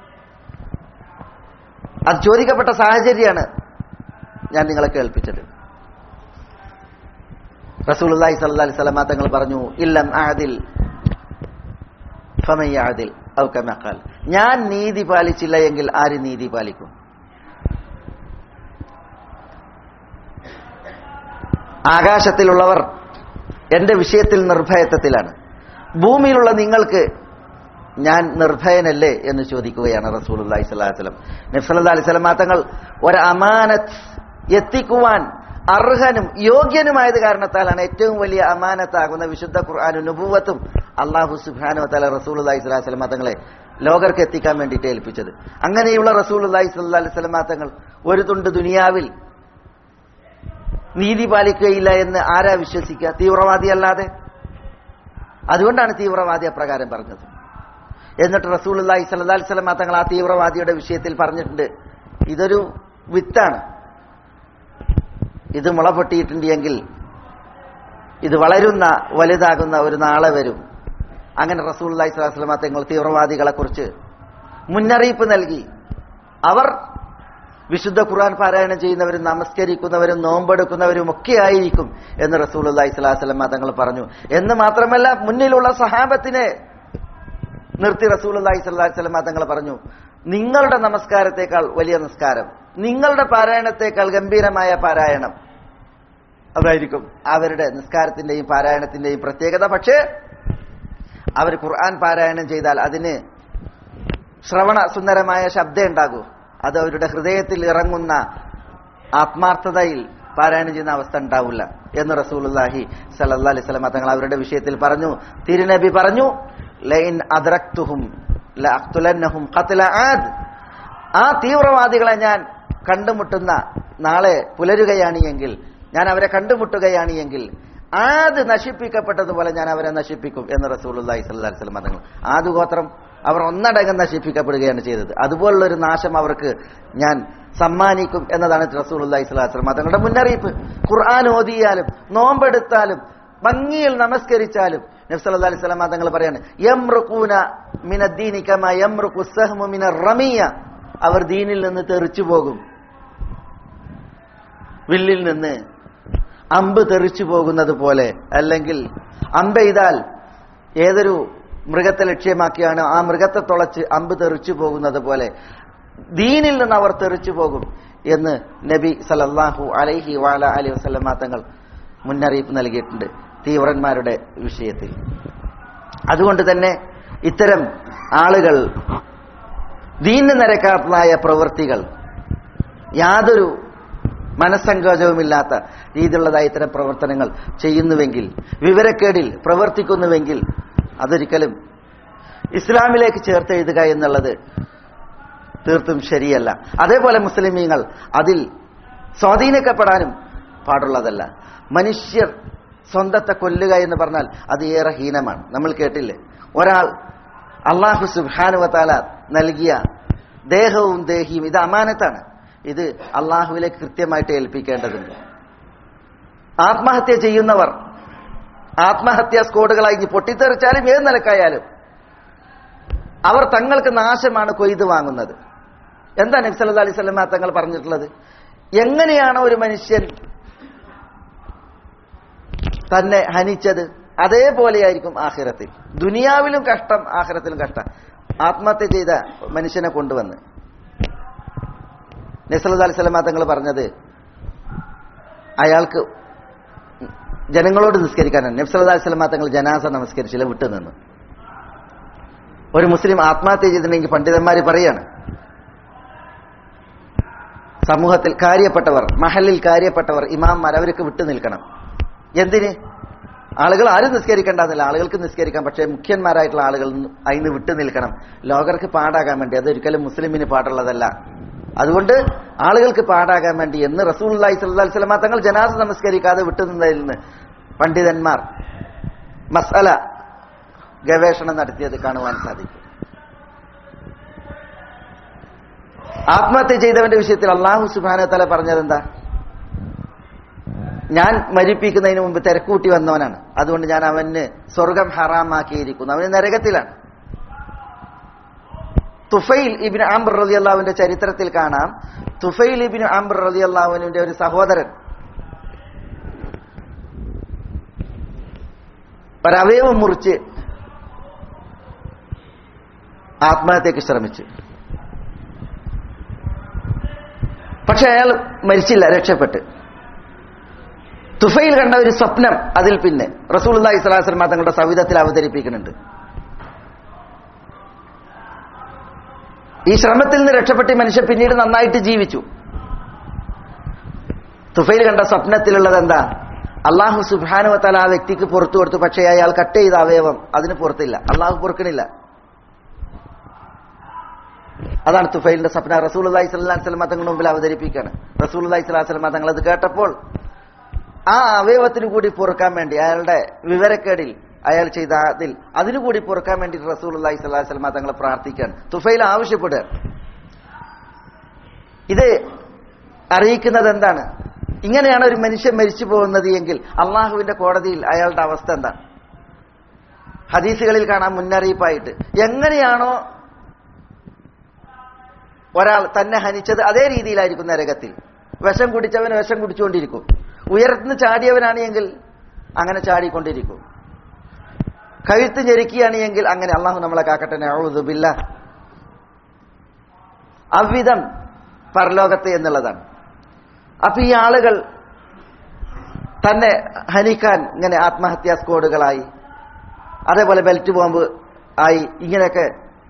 അത് ചോദിക്കപ്പെട്ട സാഹചര്യമാണ് ഞാൻ നിങ്ങളെ കേൾപ്പിച്ചത് റസൂൽ അള്ളഹി സല്ലാ അലൈഹി സ്വലമ തങ്ങൾ പറഞ്ഞു ഇല്ലം ആദിൽ ഫമയ്യാദിൽ ഔക്കമക്കാൽ ഞാൻ നീതി പാലിച്ചില്ല എങ്കിൽ ആര് നീതി പാലിക്കും ആകാശത്തിലുള്ളവർ എന്റെ വിഷയത്തിൽ നിർഭയത്വത്തിലാണ് ഭൂമിയിലുള്ള നിങ്ങൾക്ക് ഞാൻ നിർഭയനല്ലേ എന്ന് ചോദിക്കുകയാണ് റസൂൽ അള്ളഹി സ്വലാസ്ലം നബ്സല്ലാ അലൈഹി സ്വലം തങ്ങൾ ഒരു അമാനത്ത് എത്തിക്കുവാൻ അർഹനും യോഗ്യനുമായത് കാരണത്താലാണ് ഏറ്റവും വലിയ അമാനത്താകുന്ന വിശുദ്ധ ഖുർആാനും നുബൂവത്തും അള്ളാഹു സുബാനു തല റസൂൽ അള്ളഹി സ്വലാഹി സ്വലം തങ്ങളെ ലോകർക്ക് എത്തിക്കാൻ വേണ്ടിയിട്ട് ഏൽപ്പിച്ചത് അങ്ങനെയുള്ള റസൂൽ അള്ളഹി സ്വല്ലാ അലൈഹി സ്വലം തങ്ങൾ ഒരു തുണ്ട് ദുനിയാവിൽ നീതി പാലിക്കുകയില്ല എന്ന് ആരാ വിശ്വസിക്കുക തീവ്രവാദിയല്ലാതെ അതുകൊണ്ടാണ് തീവ്രവാദി അപ്രകാരം പറഞ്ഞത് എന്നിട്ട് റസൂൽ അള്ളഹി സ്വല്ലാ അലൈഹി സ്വലം തങ്ങൾ ആ തീവ്രവാദിയുടെ വിഷയത്തിൽ പറഞ്ഞിട്ടുണ്ട് ഇതൊരു വിത്താണ് ഇത് മുള പൊട്ടിയിട്ടുണ്ട് എങ്കിൽ ഇത് വളരുന്ന വലുതാകുന്ന ഒരു നാളെ വരും അങ്ങനെ റസൂൽ അള്ളഹി സ്വലാസ്ലമ തങ്ങൾ തീവ്രവാദികളെ കുറിച്ച് മുന്നറിയിപ്പ് നൽകി അവർ വിശുദ്ധ ഖുർആൻ പാരായണം ചെയ്യുന്നവരും നമസ്കരിക്കുന്നവരും നോമ്പെടുക്കുന്നവരും ഒക്കെ ആയിരിക്കും എന്ന് റസൂൽ അള്ളഹി സ്വലാസ്ലമ തങ്ങൾ പറഞ്ഞു എന്ന് മാത്രമല്ല മുന്നിലുള്ള സഹാബത്തിനെ നിർത്തി റസൂൽ അള്ളഹി സ്വല്ലാ സ്വലമ തങ്ങൾ പറഞ്ഞു നിങ്ങളുടെ നമസ്കാരത്തെക്കാൾ വലിയ നമസ്കാരം നിങ്ങളുടെ പാരായണത്തെക്കാൾ ഗംഭീരമായ പാരായണം അതായിരിക്കും അവരുടെ നിസ്കാരത്തിന്റെയും പാരായണത്തിന്റെയും പ്രത്യേകത പക്ഷേ അവർ ഖുർആൻ പാരായണം ചെയ്താൽ അതിന് ശ്രവണ സുന്ദരമായ ശബ്ദം ഉണ്ടാകൂ അത് അവരുടെ ഹൃദയത്തിൽ ഇറങ്ങുന്ന ആത്മാർത്ഥതയിൽ പാരായണം ചെയ്യുന്ന അവസ്ഥ ഉണ്ടാവില്ല എന്ന് റസൂലുല്ലാഹി സല്ലല്ലാഹി അലൈഹി വസല്ലം തങ്ങൾ അവരുടെ വിഷയത്തിൽ പറഞ്ഞു തിരുനബി പറഞ്ഞു ലൈൻ അദ്റക്തുഹും ലഅഖ്തുലന്നഹും ഖത്ല ആദ് ആ തീവ്രവാദികളെ ഞാൻ കണ്ടുമുട്ടുന്ന നാളെ പുലരുകയാണ് എങ്കിൽ ഞാൻ അവരെ കണ്ടുമുട്ടുകയാണ് എങ്കിൽ ആദ് നശിപ്പിക്കപ്പെട്ടതുപോലെ ഞാൻ അവരെ നശിപ്പിക്കും എന്ന് റസൂലുള്ളാഹി സ്വല്ലല്ലാഹി അലൈഹി വസല്ലം തങ്ങൾ ആദ് ഗോത്രം അവർ ഒന്നടങ്കം നശിപ്പിക്കപ്പെടുകയാണ് ചെയ്തത് അതുപോലുള്ള ഒരു നാശം അവർക്ക് ഞാൻ സമ്മാനിക്കും എന്നതാണ് റസൂലുള്ളാഹി സ്വല്ലല്ലാഹി അലൈഹി വസല്ലം തങ്ങളുടെ മുന്നറിയിപ്പ് ഖുർആൻ ഓതിയാലും നോമ്പെടുത്താലും ഭംഗിയിൽ നമസ്കരിച്ചാലും നബ്സല്ലാ അലൈഹി സ്വലാം തങ്ങൾ പറയാണ് യംറുഖൂന മിനദ്ദീനി കമാ യംറുഖു സഹ്മു മിന റമിയ അവർ ദീനിൽ നിന്ന് തെറിച്ചു പോകും വില്ലിൽ നിന്ന് അമ്പ് തെറിച്ചു പോകുന്നത് പോലെ അല്ലെങ്കിൽ അമ്പെയ്താൽ ഏതൊരു മൃഗത്തെ ലക്ഷ്യമാക്കിയാണ് ആ മൃഗത്തെ തുളച്ച് അമ്പ് തെറിച്ചു പോകുന്നത് പോലെ ദീനിൽ നിന്ന് അവർ തെറിച്ചു പോകും എന്ന് നബി സലല്ലാഹു അലൈഹി വാല അലൈഹി വസ്ലമാ തങ്ങൾ മുന്നറിയിപ്പ് നൽകിയിട്ടുണ്ട് തീവ്രന്മാരുടെ വിഷയത്തിൽ അതുകൊണ്ട് തന്നെ ഇത്തരം ആളുകൾ ദീന് നിരക്കാത്തതായ പ്രവൃത്തികൾ യാതൊരു മനസ്സങ്കോചവുമില്ലാത്ത രീതിയിലുള്ളതായ ഇത്തരം പ്രവർത്തനങ്ങൾ ചെയ്യുന്നുവെങ്കിൽ വിവരക്കേടിൽ പ്രവർത്തിക്കുന്നുവെങ്കിൽ അതൊരിക്കലും ഇസ്ലാമിലേക്ക് ചേർത്ത് എഴുതുക എന്നുള്ളത് തീർത്തും ശരിയല്ല അതേപോലെ മുസ്ലിമീങ്ങൾ അതിൽ സ്വാധീനിക്കപ്പെടാനും പാടുള്ളതല്ല മനുഷ്യർ സ്വന്തത്തെ കൊല്ലുക എന്ന് പറഞ്ഞാൽ അത് ഏറെ ഹീനമാണ് നമ്മൾ കേട്ടില്ലേ ഒരാൾ അള്ളാഹു സുബാനുവത്താല നൽകിയ ദേഹവും ദേഹിയും ഇത് അമാനത്താണ് ഇത് അള്ളാഹുവിലേക്ക് കൃത്യമായിട്ട് ഏൽപ്പിക്കേണ്ടതുണ്ട് ആത്മഹത്യ ചെയ്യുന്നവർ ആത്മഹത്യാ സ്കോഡുകളായി ഇനി പൊട്ടിത്തെറിച്ചാലും ഏത് നിലക്കായാലും അവർ തങ്ങൾക്ക് നാശമാണ് കൊയ്ത് വാങ്ങുന്നത് എന്താ നബ്സല്ലാ അലൈഹി സ്വലമ തങ്ങൾ പറഞ്ഞിട്ടുള്ളത് എങ്ങനെയാണോ ഒരു മനുഷ്യൻ തന്നെ ഹനിച്ചത് അതേപോലെയായിരിക്കും ആഖിറത്തിൽ ദുനിയാവിലും കഷ്ടം ആഖിറത്തിലും കഷ്ടം ആത്മഹത്യ ചെയ്ത മനുഷ്യനെ കൊണ്ടുവന്ന് നസലത് അലിസ്ലാം തങ്ങൾ പറഞ്ഞത് അയാൾക്ക് ജനങ്ങളോട് നിസ്കരിക്കാനാണ് നബ്സലത് അലിസ്ലാം തങ്ങൾ ജനാസ നമസ്കരിച്ചില്ല വിട്ടുനിന്നു ഒരു മുസ്ലിം ആത്മഹത്യ ചെയ്തിട്ടുണ്ടെങ്കിൽ പണ്ഡിതന്മാർ പറയാണ് സമൂഹത്തിൽ കാര്യപ്പെട്ടവർ മഹലിൽ കാര്യപ്പെട്ടവർ ഇമാംമാർ അവർക്ക് വിട്ടു നിൽക്കണം എന്തിന് ആളുകൾ ആരും നിസ്കരിക്കേണ്ടെന്നില്ല ആളുകൾക്ക് നിസ്കരിക്കാം പക്ഷേ മുഖ്യന്മാരായിട്ടുള്ള ആളുകൾ അതിന് വിട്ടു നിൽക്കണം ലോകർക്ക് പാടാകാൻ വേണ്ടി അതൊരിക്കലും മുസ്ലിമിന് പാടുള്ളതല്ല അതുകൊണ്ട് ആളുകൾക്ക് പാടാകാൻ വേണ്ടി എന്ന് റസൂൽ അള്ളഹി സ്വല്ലി സ്വലമ തങ്ങൾ ജനാസ നമസ്കരിക്കാതെ വിട്ടുനിന്നതിൽ നിന്ന് പണ്ഡിതന്മാർ മസല ഗവേഷണം നടത്തിയത് കാണുവാൻ സാധിക്കും ആത്മഹത്യ ചെയ്തവന്റെ വിഷയത്തിൽ അള്ളാഹു സുബാന തല പറഞ്ഞത് എന്താ ഞാൻ മരിപ്പിക്കുന്നതിന് മുമ്പ് തിരക്കൂട്ടി വന്നവനാണ് അതുകൊണ്ട് ഞാൻ അവന് സ്വർഗം ഹറാമാക്കിയിരിക്കുന്നു അവന് നരകത്തിലാണ് തുഫൈൽ ഇബിൻ ആംബർ റതി അള്ളാഹുവിന്റെ ചരിത്രത്തിൽ കാണാം തുഫൈൽ ഇബിൻ ആംബർ റതി അള്ളാഹുവിന്റെ ഒരു സഹോദരൻ ഒരവയവം മുറിച്ച് ആത്മഹത്യക്ക് ശ്രമിച്ചു പക്ഷെ അയാൾ മരിച്ചില്ല രക്ഷപ്പെട്ട് തുഫയിൽ കണ്ട ഒരു സ്വപ്നം അതിൽ പിന്നെ റസൂൽ അള്ളഹി സ്വലാസ്ലമ തങ്ങളുടെ സവിധത്തിൽ അവതരിപ്പിക്കുന്നുണ്ട് ഈ ശ്രമത്തിൽ നിന്ന് രക്ഷപ്പെട്ട് ഈ മനുഷ്യൻ പിന്നീട് നന്നായിട്ട് ജീവിച്ചു തുഫയിൽ കണ്ട സ്വപ്നത്തിലുള്ളത് എന്താ അള്ളാഹു സുബാനുവത്താൽ ആ വ്യക്തിക്ക് പുറത്തു കൊടുത്തു പക്ഷേ അയാൾ കട്ട് ചെയ്ത അവയവം അതിന് പുറത്തില്ല അള്ളാഹു പൊറുക്കണില്ല അതാണ് തുഫൈലിന്റെ സ്വപ്ന റസൂൽ അള്ളഹി സ്വലാ സ്വലമ തങ്ങളുടെ മുമ്പിൽ അവതരിപ്പിക്കുകയാണ് റസൂൽ അള്ളഹി സ്വലാ സ്വലമ തങ്ങൾ അത് കേട്ടപ്പോൾ ആ അവയവത്തിന് കൂടി പൊറുക്കാൻ വേണ്ടി അയാളുടെ വിവരക്കേടിൽ അയാൾ ചെയ്ത അതിൽ അതിനു കൂടി പൊറുക്കാൻ വേണ്ടി റസൂൽ അള്ളഹി സ്വലാ സ്വലമ തങ്ങളെ പ്രാർത്ഥിക്കാൻ തുഫൈൽ ആവശ്യപ്പെടുക ഇത് അറിയിക്കുന്നത് എന്താണ് ഇങ്ങനെയാണ് ഒരു മനുഷ്യൻ മരിച്ചു പോകുന്നത് എങ്കിൽ അള്ളാഹുവിന്റെ കോടതിയിൽ അയാളുടെ അവസ്ഥ എന്താണ് ഹദീസുകളിൽ കാണാൻ മുന്നറിയിപ്പായിട്ട് എങ്ങനെയാണോ ഒരാൾ തന്നെ ഹനിച്ചത് അതേ രീതിയിലായിരിക്കും നരകത്തിൽ വിഷം കുടിച്ചവന് വിഷം കുടിച്ചുകൊണ്ടിരിക്കും ഉയർന്ന് ചാടിയവനാണ് എങ്കിൽ അങ്ങനെ ചാടിക്കൊണ്ടിരിക്കും കഴുത്ത് ഞെരുക്കിയാണ് എങ്കിൽ അങ്ങനെ അള്ളാഹു നമ്മളെ കാക്കട്ടെ നൗദുബില്ല അവിധം പരലോകത്തെ എന്നുള്ളതാണ് അപ്പൊ ഈ ആളുകൾ തന്നെ ഹനിക്കാൻ ഇങ്ങനെ ആത്മഹത്യാ സ്കോഡുകളായി അതേപോലെ ബെൽറ്റ് ബോംബ് ആയി ഇങ്ങനെയൊക്കെ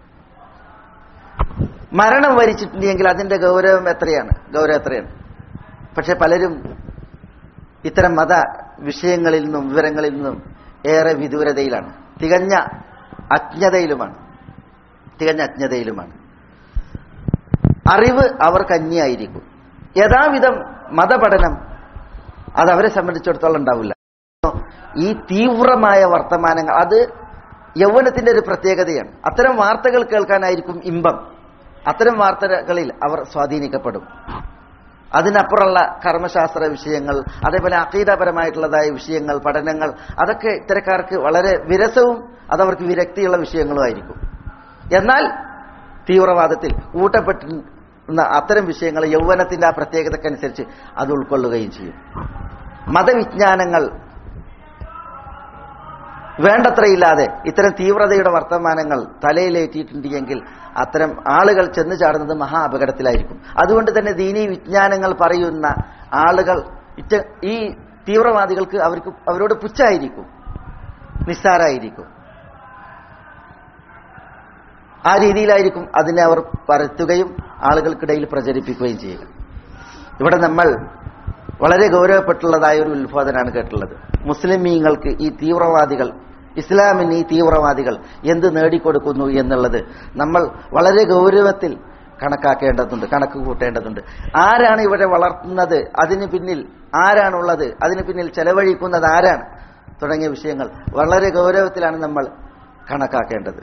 മരണം വരിച്ചിട്ടുണ്ടെങ്കിൽ അതിന്റെ ഗൗരവം എത്രയാണ് ഗൗരവം എത്രയാണ് പക്ഷെ പലരും ഇത്തരം മത വിഷയങ്ങളിൽ നിന്നും വിവരങ്ങളിൽ നിന്നും ഏറെ വിദൂരതയിലാണ് തികഞ്ഞ അജ്ഞതയിലുമാണ് തികഞ്ഞ അജ്ഞതയിലുമാണ് അറിവ് അവർക്ക് അന്യായിരിക്കും യഥാവിധം മതപഠനം അത് അവരെ സംബന്ധിച്ചിടത്തോളം ഉണ്ടാവില്ല ഈ തീവ്രമായ വർത്തമാനങ്ങൾ അത് യൗവനത്തിന്റെ ഒരു പ്രത്യേകതയാണ് അത്തരം വാർത്തകൾ കേൾക്കാനായിരിക്കും ഇമ്പം അത്തരം വാർത്തകളിൽ അവർ സ്വാധീനിക്കപ്പെടും അതിനപ്പുറമുള്ള കർമ്മശാസ്ത്ര വിഷയങ്ങൾ അതേപോലെ അക്കീതപരമായിട്ടുള്ളതായ വിഷയങ്ങൾ പഠനങ്ങൾ അതൊക്കെ ഇത്തരക്കാർക്ക് വളരെ വിരസവും അതവർക്ക് വിരക്തിയുള്ള വിഷയങ്ങളുമായിരിക്കും എന്നാൽ തീവ്രവാദത്തിൽ കൂട്ടപ്പെട്ടിരുന്ന അത്തരം വിഷയങ്ങൾ യൗവനത്തിന്റെ ആ പ്രത്യേകതക്കനുസരിച്ച് അത് ഉൾക്കൊള്ളുകയും ചെയ്യും മതവിജ്ഞാനങ്ങൾ വേണ്ടത്രയില്ലാതെ ഇത്തരം തീവ്രതയുടെ വർത്തമാനങ്ങൾ തലയിലേറ്റിയിട്ടുണ്ടെങ്കിൽ അത്തരം ആളുകൾ ചെന്ന് ചാടുന്നത് മഹാ അപകടത്തിലായിരിക്കും അതുകൊണ്ട് തന്നെ ദീനീ വിജ്ഞാനങ്ങൾ പറയുന്ന ആളുകൾ ഇറ്റ ഈ തീവ്രവാദികൾക്ക് അവർക്ക് അവരോട് പുച്ഛായിരിക്കും നിസ്സാരായിരിക്കും ആ രീതിയിലായിരിക്കും അതിനെ അവർ പരത്തുകയും ആളുകൾക്കിടയിൽ പ്രചരിപ്പിക്കുകയും ചെയ്യുക ഇവിടെ നമ്മൾ വളരെ ഗൗരവപ്പെട്ടുള്ളതായ ഒരു ഉത്ബോധനാണ് കേട്ടുള്ളത് മുസ്ലിമീങ്ങൾക്ക് ഈ തീവ്രവാദികൾ ഇസ്ലാമിന് ഈ തീവ്രവാദികൾ എന്ത് നേടിക്കൊടുക്കുന്നു എന്നുള്ളത് നമ്മൾ വളരെ ഗൗരവത്തിൽ കണക്കാക്കേണ്ടതുണ്ട് കണക്ക് കൂട്ടേണ്ടതുണ്ട് ആരാണ് ഇവിടെ വളർത്തുന്നത് അതിന് പിന്നിൽ ആരാണുള്ളത് അതിന് പിന്നിൽ ചെലവഴിക്കുന്നത് ആരാണ് തുടങ്ങിയ വിഷയങ്ങൾ വളരെ ഗൗരവത്തിലാണ് നമ്മൾ കണക്കാക്കേണ്ടത്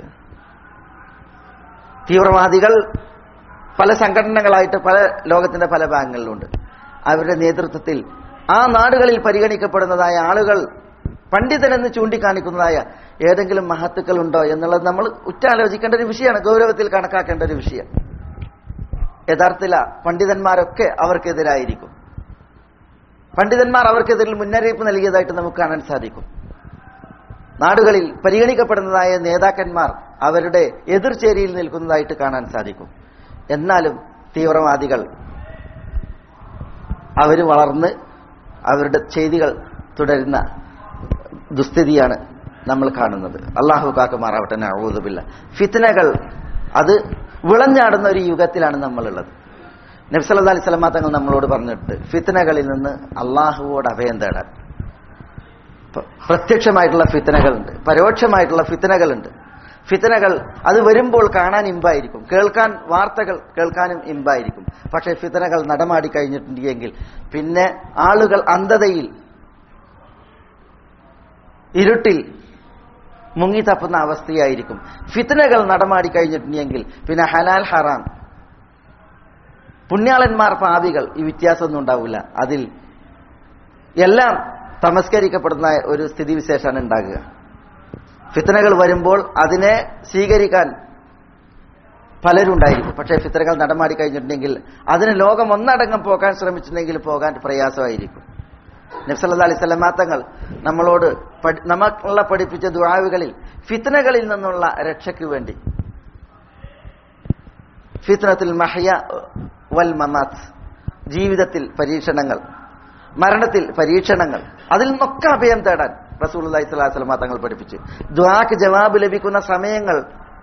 തീവ്രവാദികൾ പല സംഘടനകളായിട്ട് പല ലോകത്തിന്റെ പല ഭാഗങ്ങളിലുണ്ട് അവരുടെ നേതൃത്വത്തിൽ ആ നാടുകളിൽ പരിഗണിക്കപ്പെടുന്നതായ ആളുകൾ പണ്ഡിതനെന്ന് ചൂണ്ടിക്കാണിക്കുന്നതായ ഏതെങ്കിലും മഹത്തുക്കൾ ഉണ്ടോ എന്നുള്ളത് നമ്മൾ ഉറ്റാലോചിക്കേണ്ട ഒരു വിഷയമാണ് ഗൗരവത്തിൽ കണക്കാക്കേണ്ട ഒരു വിഷയം യഥാർത്ഥത്തില പണ്ഡിതന്മാരൊക്കെ അവർക്കെതിരായിരിക്കും പണ്ഡിതന്മാർ അവർക്കെതിരിൽ മുന്നറിയിപ്പ് നൽകിയതായിട്ട് നമുക്ക് കാണാൻ സാധിക്കും നാടുകളിൽ പരിഗണിക്കപ്പെടുന്നതായ നേതാക്കന്മാർ അവരുടെ എതിർചേരിയിൽ നിൽക്കുന്നതായിട്ട് കാണാൻ സാധിക്കും എന്നാലും തീവ്രവാദികൾ അവർ വളർന്ന് അവരുടെ ചെയ്തികൾ തുടരുന്ന ദുസ്ഥിതിയാണ് നമ്മൾ കാണുന്നത് അള്ളാഹു കാക്കുമാറാവട്ടെ അഴുതുമില്ല ഫിത്തനകൾ അത് വിളഞ്ഞാടുന്ന ഒരു യുഗത്തിലാണ് നമ്മളുള്ളത് നബ്സല്ലാ അലൈഹി സ്വലമാ തങ്ങൾ നമ്മളോട് പറഞ്ഞിട്ട് ഫിത്തനകളിൽ നിന്ന് അള്ളാഹുവോട് അഭയം തേടാൻ പ- പ്രത്യക്ഷമായിട്ടുള്ള ഫിത്തനകളുണ്ട് പരോക്ഷമായിട്ടുള്ള ഫിത്തനകളുണ്ട് ഫിത്തനകൾ അത് വരുമ്പോൾ കാണാൻ ഇമ്പായിരിക്കും കേൾക്കാൻ വാർത്തകൾ കേൾക്കാനും ഇമ്പായിരിക്കും പക്ഷേ ഫിത്തനകൾ നടമാടി കഴിഞ്ഞിട്ടുണ്ടെങ്കിൽ പിന്നെ ആളുകൾ അന്ധതയിൽ ഇരുട്ടിൽ മുങ്ങി തപ്പുന്ന അവസ്ഥയായിരിക്കും ഫിത്തനകൾ നടമാടി കഴിഞ്ഞിട്ടുണ്ടെങ്കിൽ പിന്നെ ഹലാൽ ഹറാം പുണ്യാളന്മാർ പാപികൾ ഈ വ്യത്യാസമൊന്നും ഉണ്ടാവില്ല അതിൽ എല്ലാം തമസ്കരിക്കപ്പെടുന്ന ഒരു സ്ഥിതിവിശേഷമാണ് ഉണ്ടാകുക ഫിത്തനകൾ വരുമ്പോൾ അതിനെ സ്വീകരിക്കാൻ പലരുണ്ടായിരിക്കും പക്ഷേ ഫിത്തനകൾ നടമാടി കഴിഞ്ഞിട്ടുണ്ടെങ്കിൽ അതിന് ലോകം ഒന്നടങ്കം പോകാൻ ശ്രമിച്ചിട്ടുണ്ടെങ്കിൽ പോകാൻ പ്രയാസമായിരിക്കും നബ്സല്ലാ അലൈഹി സ്വലമാ തങ്ങൾ നമ്മളോട് പഠി- നമ്മളെ പഠിപ്പിച്ച ദുആവുകളിൽ ഫിത്തനകളിൽ നിന്നുള്ള രക്ഷയ്ക്ക് വേണ്ടി ഫിത്നത്തിൽ മഹയ വൽ മമാത്ത് ജീവിതത്തിൽ പരീക്ഷണങ്ങൾ മരണത്തിൽ പരീക്ഷണങ്ങൾ അതിൽ നിന്നൊക്കെ അഭയം തേടാൻ റസൂൽ അലൈഹി സ്വലാഹു വസ്ലമ തങ്ങൾ പഠിപ്പിച്ചു ദ്വാക്ക് ജവാബ് ലഭിക്കുന്ന സമയങ്ങൾ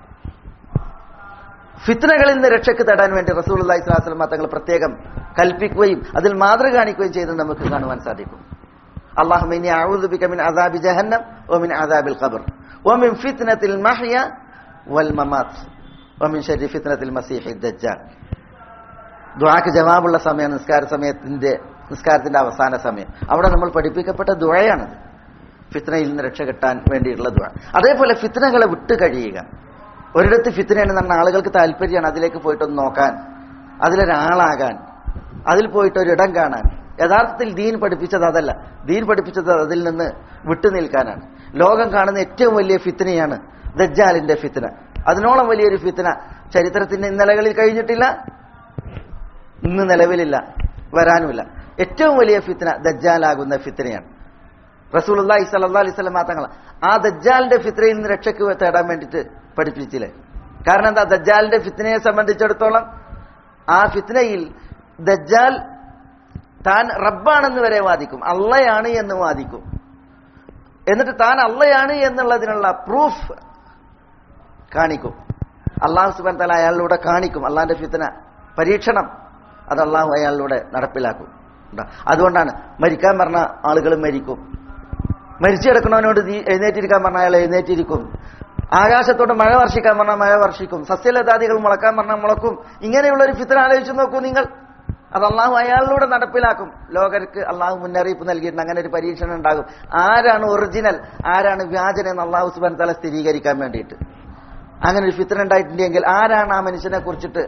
ഫിത്നകളിൽ നിന്ന് രക്ഷയ്ക്ക് തേടാൻ വേണ്ടി റസൂൽ അലൈഹി സ്വലാഹു വസ്ലമ തങ്ങൾ പ്രത്യേകം കൽപ്പിക്കുകയും അതിൽ മാതൃക കാണിക്കുകയും ചെയ്ത് നമുക്ക് കാണുവാൻ സാധിക്കും اللهم إني أعوذ بك من عذاب جهنم ومن عذاب القبر ومن فتنة المحيا والممات ومن شر فتنة المسيح الدجال ദുആക്ക് ജവാബുള്ള സമയം നിസ്കാര സമയത്തിന്റെ നിസ്കാരത്തിന്റെ അവസാന സമയം അവിടെ നമ്മൾ പഠിപ്പിക്കപ്പെട്ട ദുഴയാണത് ഫിത്നയിൽ നിന്ന് രക്ഷ കിട്ടാൻ വേണ്ടിയിട്ടുള്ള ദുഴ അതേപോലെ ഫിത്നകളെ വിട്ട് കഴിയുക ഒരിടത്ത് ഫിത്നയാണ് പറഞ്ഞ ആളുകൾക്ക് താല്പര്യമാണ് അതിലേക്ക് പോയിട്ടൊന്ന് നോക്കാൻ അതിലൊരാളാകാൻ അതിൽ പോയിട്ട് ഒരിടം കാണാൻ യഥാർത്ഥത്തിൽ ദീൻ പഠിപ്പിച്ചത് അതല്ല ദീൻ പഠിപ്പിച്ചത് അതിൽ നിന്ന് വിട്ടു നിൽക്കാനാണ് ലോകം കാണുന്ന ഏറ്റവും വലിയ ഫിത്നയാണ് ദജ്ജാലിന്റെ ഫിത്ന അതിനോളം വലിയൊരു ഫിത്ന ചരിത്രത്തിന്റെ ഇന്നലകളിൽ കഴിഞ്ഞിട്ടില്ല ഇന്ന് നിലവിലില്ല വരാനുമില്ല ഏറ്റവും വലിയ ഫിത്ന ദജ്ജാലാകുന്ന ഫിത്നയാണ് റസൂലുള്ളാഹി സ്വല്ലല്ലാഹി അലൈഹി വസല്ലം തങ്ങൾ ആ ദജ്ജാലിന്റെ ഫിത്നയിൽ നിന്ന് രക്ഷയ്ക്ക് തേടാൻ വേണ്ടിയിട്ട് പഠിപ്പിച്ചില്ലേ കാരണം എന്താ ദജ്ജാലിന്റെ ഫിത്നയെ സംബന്ധിച്ചിടത്തോളം ആ ഫിത്നയിൽ ദജ്ജാൽ താൻ റബ്ബാണെന്ന് വരെ വാദിക്കും അള്ളയാണ് എന്ന് വാദിക്കും എന്നിട്ട് താൻ അള്ളയാണ് എന്നുള്ളതിനുള്ള പ്രൂഫ് കാണിക്കും അള്ളാഹു സുബാൻ തല അയാളിലൂടെ കാണിക്കും അള്ളാഹിന്റെ ഫിത്തന പരീക്ഷണം അത് അള്ളാഹു അയാളിലൂടെ നടപ്പിലാക്കും ഉണ്ടോ? അതുകൊണ്ടാണ് മരിക്കാൻ പറഞ്ഞ ആളുകൾ മരിക്കും മരിച്ചു കിടക്കണവനോട് നീ എഴുന്നേറ്റിരിക്കാൻ പറഞ്ഞ അയാൾ എഴുന്നേറ്റിരിക്കും ആകാശത്തോട് മഴ വർഷിക്കാൻ പറഞ്ഞാൽ മഴ വർഷിക്കും സസ്യലതാദികൾ മുളക്കാൻ പറഞ്ഞാൽ മുളക്കും ഇങ്ങനെയുള്ള ഒരു ഫിത്തന ആലോചിച്ച് നോക്കൂ നിങ്ങൾ അത് അള്ളാഹു അയാളിലൂടെ നടപ്പിലാക്കും ലോകർക്ക് അള്ളാഹു മുന്നറിയിപ്പ് നൽകിയിട്ടുണ്ട് അങ്ങനെ ഒരു പരീക്ഷണം ഉണ്ടാകും ആരാണ് ഒറിജിനൽ ആരാണ് വ്യാജൻ എന്ന് അള്ളാഹു സുബാൻ തല സ്ഥിരീകരിക്കാൻ വേണ്ടിയിട്ട് അങ്ങനെ ഒരു ഫിത്തന ഉണ്ടായിട്ടുണ്ടെങ്കിൽ ആരാണ് ആ മനുഷ്യനെ കുറിച്ചിട്ട്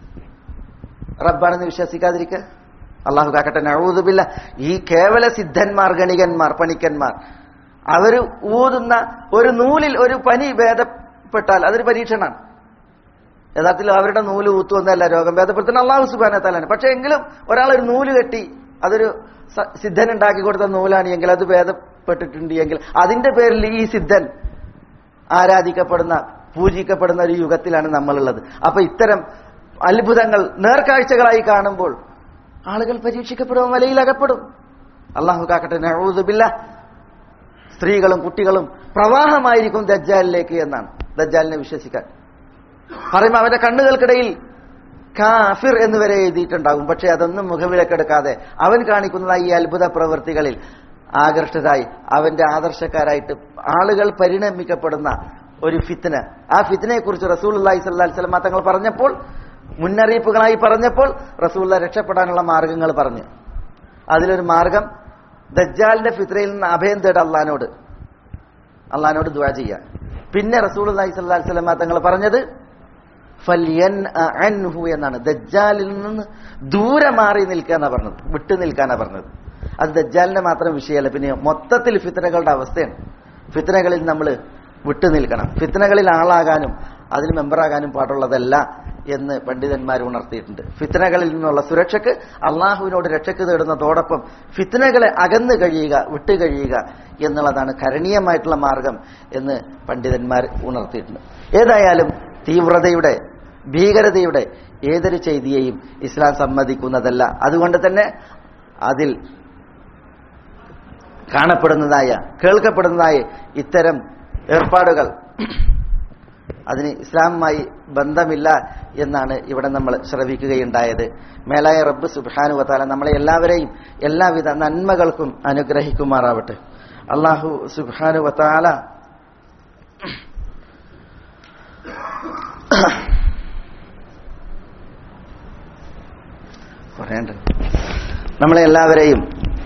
റബ്ബാണെന്ന് വിശ്വസിക്കാതിരിക്കുക അള്ളാഹു കാക്കട്ടെ നഴുതുമില്ല ഈ കേവല സിദ്ധന്മാർ ഗണികന്മാർ പണിക്കന്മാർ അവര് ഊതുന്ന ഒരു നൂലിൽ ഒരു പനി ഭേദപ്പെട്ടാൽ അതൊരു പരീക്ഷണമാണ് യഥാർത്ഥത്തിൽ അവരുടെ നൂല് ഊത്തുവന്നല്ല രോഗം ഭേദപ്പെടുത്തുന്ന അള്ളാഹു സുബാന തലാണ് പക്ഷെ എങ്കിലും ഒരാൾ ഒരു നൂല് കെട്ടി അതൊരു സ- സിദ്ധൻ ഉണ്ടാക്കി കൊടുത്ത നൂലാണ് എങ്കിൽ അത് ഭേദപ്പെട്ടിട്ടുണ്ട് എങ്കിൽ അതിന്റെ പേരിൽ ഈ സിദ്ധൻ ആരാധിക്കപ്പെടുന്ന പൂജിക്കപ്പെടുന്ന ഒരു യുഗത്തിലാണ് നമ്മളുള്ളത് അപ്പൊ ഇത്തരം അത്ഭുതങ്ങൾ നേർക്കാഴ്ചകളായി കാണുമ്പോൾ ആളുകൾ പരീക്ഷിക്കപ്പെടും വലയിൽ അകപ്പെടും അള്ളാഹു കാക്കട്ടെ നഴുതുബില്ല സ്ത്രീകളും കുട്ടികളും പ്രവാഹമായിരിക്കും ദജ്ജാലിലേക്ക് എന്നാണ് ദജ്ജാലിനെ വിശ്വസിക്കാൻ പറയുമ്പോൾ അവന്റെ കണ്ണുകൾക്കിടയിൽ കാഫിർ എന്ന് വരെ എഴുതിയിട്ടുണ്ടാകും പക്ഷെ അതൊന്നും മുഖവിലക്കെടുക്കാതെ അവൻ കാണിക്കുന്ന ഈ അത്ഭുത പ്രവൃത്തികളിൽ ആകർഷ്ടരായി അവന്റെ ആദർശക്കാരായിട്ട് ആളുകൾ പരിണമിക്കപ്പെടുന്ന ഒരു ഫിത്ന ആ ഫിത്തിനെ കുറിച്ച് റസൂൽ അള്ളാഹി സ്വല്ലി സ്വലമ തങ്ങൾ പറഞ്ഞപ്പോൾ മുന്നറിയിപ്പുകളായി പറഞ്ഞപ്പോൾ റസൂല്ല രക്ഷപ്പെടാനുള്ള മാർഗങ്ങൾ പറഞ്ഞു അതിലൊരു മാർഗം ദജ്ജാലിന്റെ ഫിത്രയിൽ നിന്ന് അഭയം തേട അള്ളഹാനോട് അള്ളഹാനോട് ദുവാ ചെയ്യാം പിന്നെ റസൂൽ അള്ളാഹി സ്വല്ലി സ്വലമ തങ്ങൾ പറഞ്ഞത് ഫല്യൻ അൻഹു എന്നാണ് ദജ്ജാലിൽ നിന്ന് ദൂരെ മാറി നിൽക്കുക എന്നാ പറഞ്ഞത് വിട്ടു നിൽക്കാനാ പറഞ്ഞത് അത് ദജ്ജാലിന്റെ മാത്രം വിഷയമല്ല പിന്നെ മൊത്തത്തിൽ ഫിത്തനകളുടെ അവസ്ഥയാണ് ഫിത്തനകളിൽ നമ്മൾ വിട്ടു നിൽക്കണം ഫിത്തനകളിൽ ആളാകാനും അതിൽ മെമ്പറാകാനും പാടുള്ളതല്ല എന്ന് പണ്ഡിതന്മാർ ഉണർത്തിയിട്ടുണ്ട് ഫിത്തനകളിൽ നിന്നുള്ള സുരക്ഷയ്ക്ക് അള്ളാഹുവിനോട് രക്ഷയ്ക്ക് തേടുന്നതോടൊപ്പം ഫിത്തനകളെ അകന്നു കഴിയുക വിട്ടു കഴിയുക എന്നുള്ളതാണ് കരണീയമായിട്ടുള്ള മാർഗം എന്ന് പണ്ഡിതന്മാർ ഉണർത്തിയിട്ടുണ്ട് ഏതായാലും തീവ്രതയുടെ ഭീകരതയുടെ ഏതൊരു ചെയ്തിയെയും ഇസ്ലാം സമ്മതിക്കുന്നതല്ല അതുകൊണ്ട് തന്നെ അതിൽ കാണപ്പെടുന്നതായ കേൾക്കപ്പെടുന്നതായ ഇത്തരം ഏർപ്പാടുകൾ അതിന് ഇസ്ലാമുമായി ബന്ധമില്ല എന്നാണ് ഇവിടെ നമ്മൾ ശ്രവിക്കുകയുണ്ടായത് മേലായ റബ്ബ് സുബാനു വത്താല നമ്മളെ എല്ലാവരെയും എല്ലാവിധ നന്മകൾക്കും അനുഗ്രഹിക്കുമാറാവട്ടെ അള്ളാഹു സുബാനു വത്താല പറയണ്ട നമ്മളെ എല്ലാവരെയും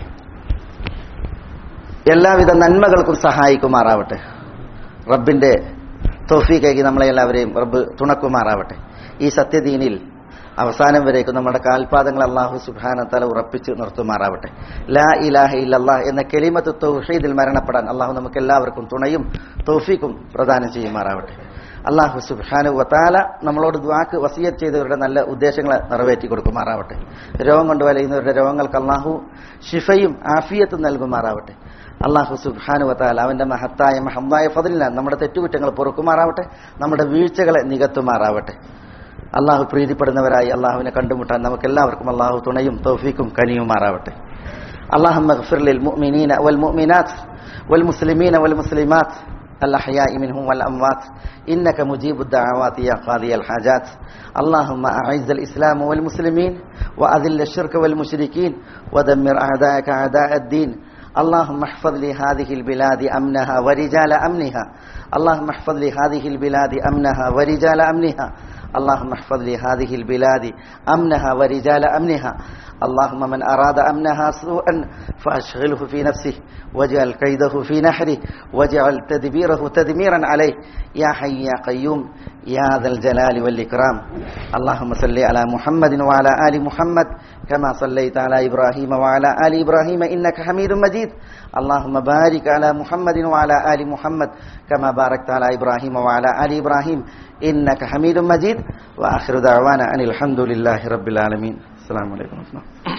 എല്ലാവിധ നന്മകൾക്കും സഹായിക്കുമാറാവട്ടെ റബ്ബിന്റെ തോഫീക്കേക്ക് നമ്മളെ എല്ലാവരെയും റബ്ബ് തുണക്കുമാറാവട്ടെ ഈ സത്യദീനിൽ അവസാനം വരേക്കും നമ്മുടെ കാൽപാദങ്ങൾ അള്ളാഹു സുബാന തല ഉറപ്പിച്ച് നിർത്തുമാറാവട്ടെ ലാ ഇലാഹ ഇല്ലല്ലാ എന്ന കെളിമത്ത് തൗഹീദിൽ മരണപ്പെടാൻ അള്ളാഹു നമുക്ക് എല്ലാവർക്കും തുണയും തോഫീക്കും പ്രദാനം ചെയ്യുമാറാവട്ടെ അള്ളാഹു സുബാനു വത്താല നമ്മളോട് ദ്വാക്ക് വസീയത്ത് ചെയ്തവരുടെ നല്ല ഉദ്ദേശങ്ങളെ നിറവേറ്റി കൊടുക്കുമാറാവട്ടെ രോഗം കൊണ്ട് വലയുന്നവരുടെ രോഗങ്ങൾക്ക് അള്ളാഹു ഷിഫയും ആഫിയത്തും നൽകുമാറാവട്ടെ അള്ളാഹു സുബാനു വത്താല അവന്റെ മഹത്തായ മഹമ്മായ ഫതിലിന നമ്മുടെ തെറ്റുകുറ്റങ്ങൾ പൊറുക്കുമാറാവട്ടെ നമ്മുടെ വീഴ്ചകളെ നികത്തുമാറാവട്ടെ അള്ളാഹു പ്രീതിപ്പെടുന്നവരായി അള്ളാഹുവിനെ കണ്ടുമുട്ടാൻ നമുക്ക് എല്ലാവർക്കും അള്ളാഹു തുണയും തൗഫീക്കും കനിയുമാറാവട്ടെ اللهم اغفر للمؤمنين والمؤمنات والمسلمين والمسلمات الأحياء منهم والأموات إنك مجيب الدعوات يا قاضي الحاجات اللهم أعز الإسلام والمسلمين وأذل الشرك والمشركين ودمر أعداءك أعداء الدين اللهم احفظ لي هذه البلاد أمنها ورجال أمنها اللهم احفظ لي هذه البلاد أمنها ورجال أمنها اللهم احفظ لي هذه البلاد أمنها ورجال أمنها اللهم من أراد أمنها سوءا فأشغله في نفسه واجعل كيده في نحره واجعل تدبيره تدميرا عليه يا حي يا قيوم يا ذا الجلال والإكرام اللهم صل على محمد وعلى آل محمد كما صليت على إبراهيم وعلى آل إبراهيم إنك حميد مجيد اللهم بارك على محمد وعلى آل محمد كما باركت على إبراهيم وعلى آل إبراهيم إنك حميد مجيد وآخر دعوانا أن الحمد لله رب العالمين السلام عليكم ورحمة الله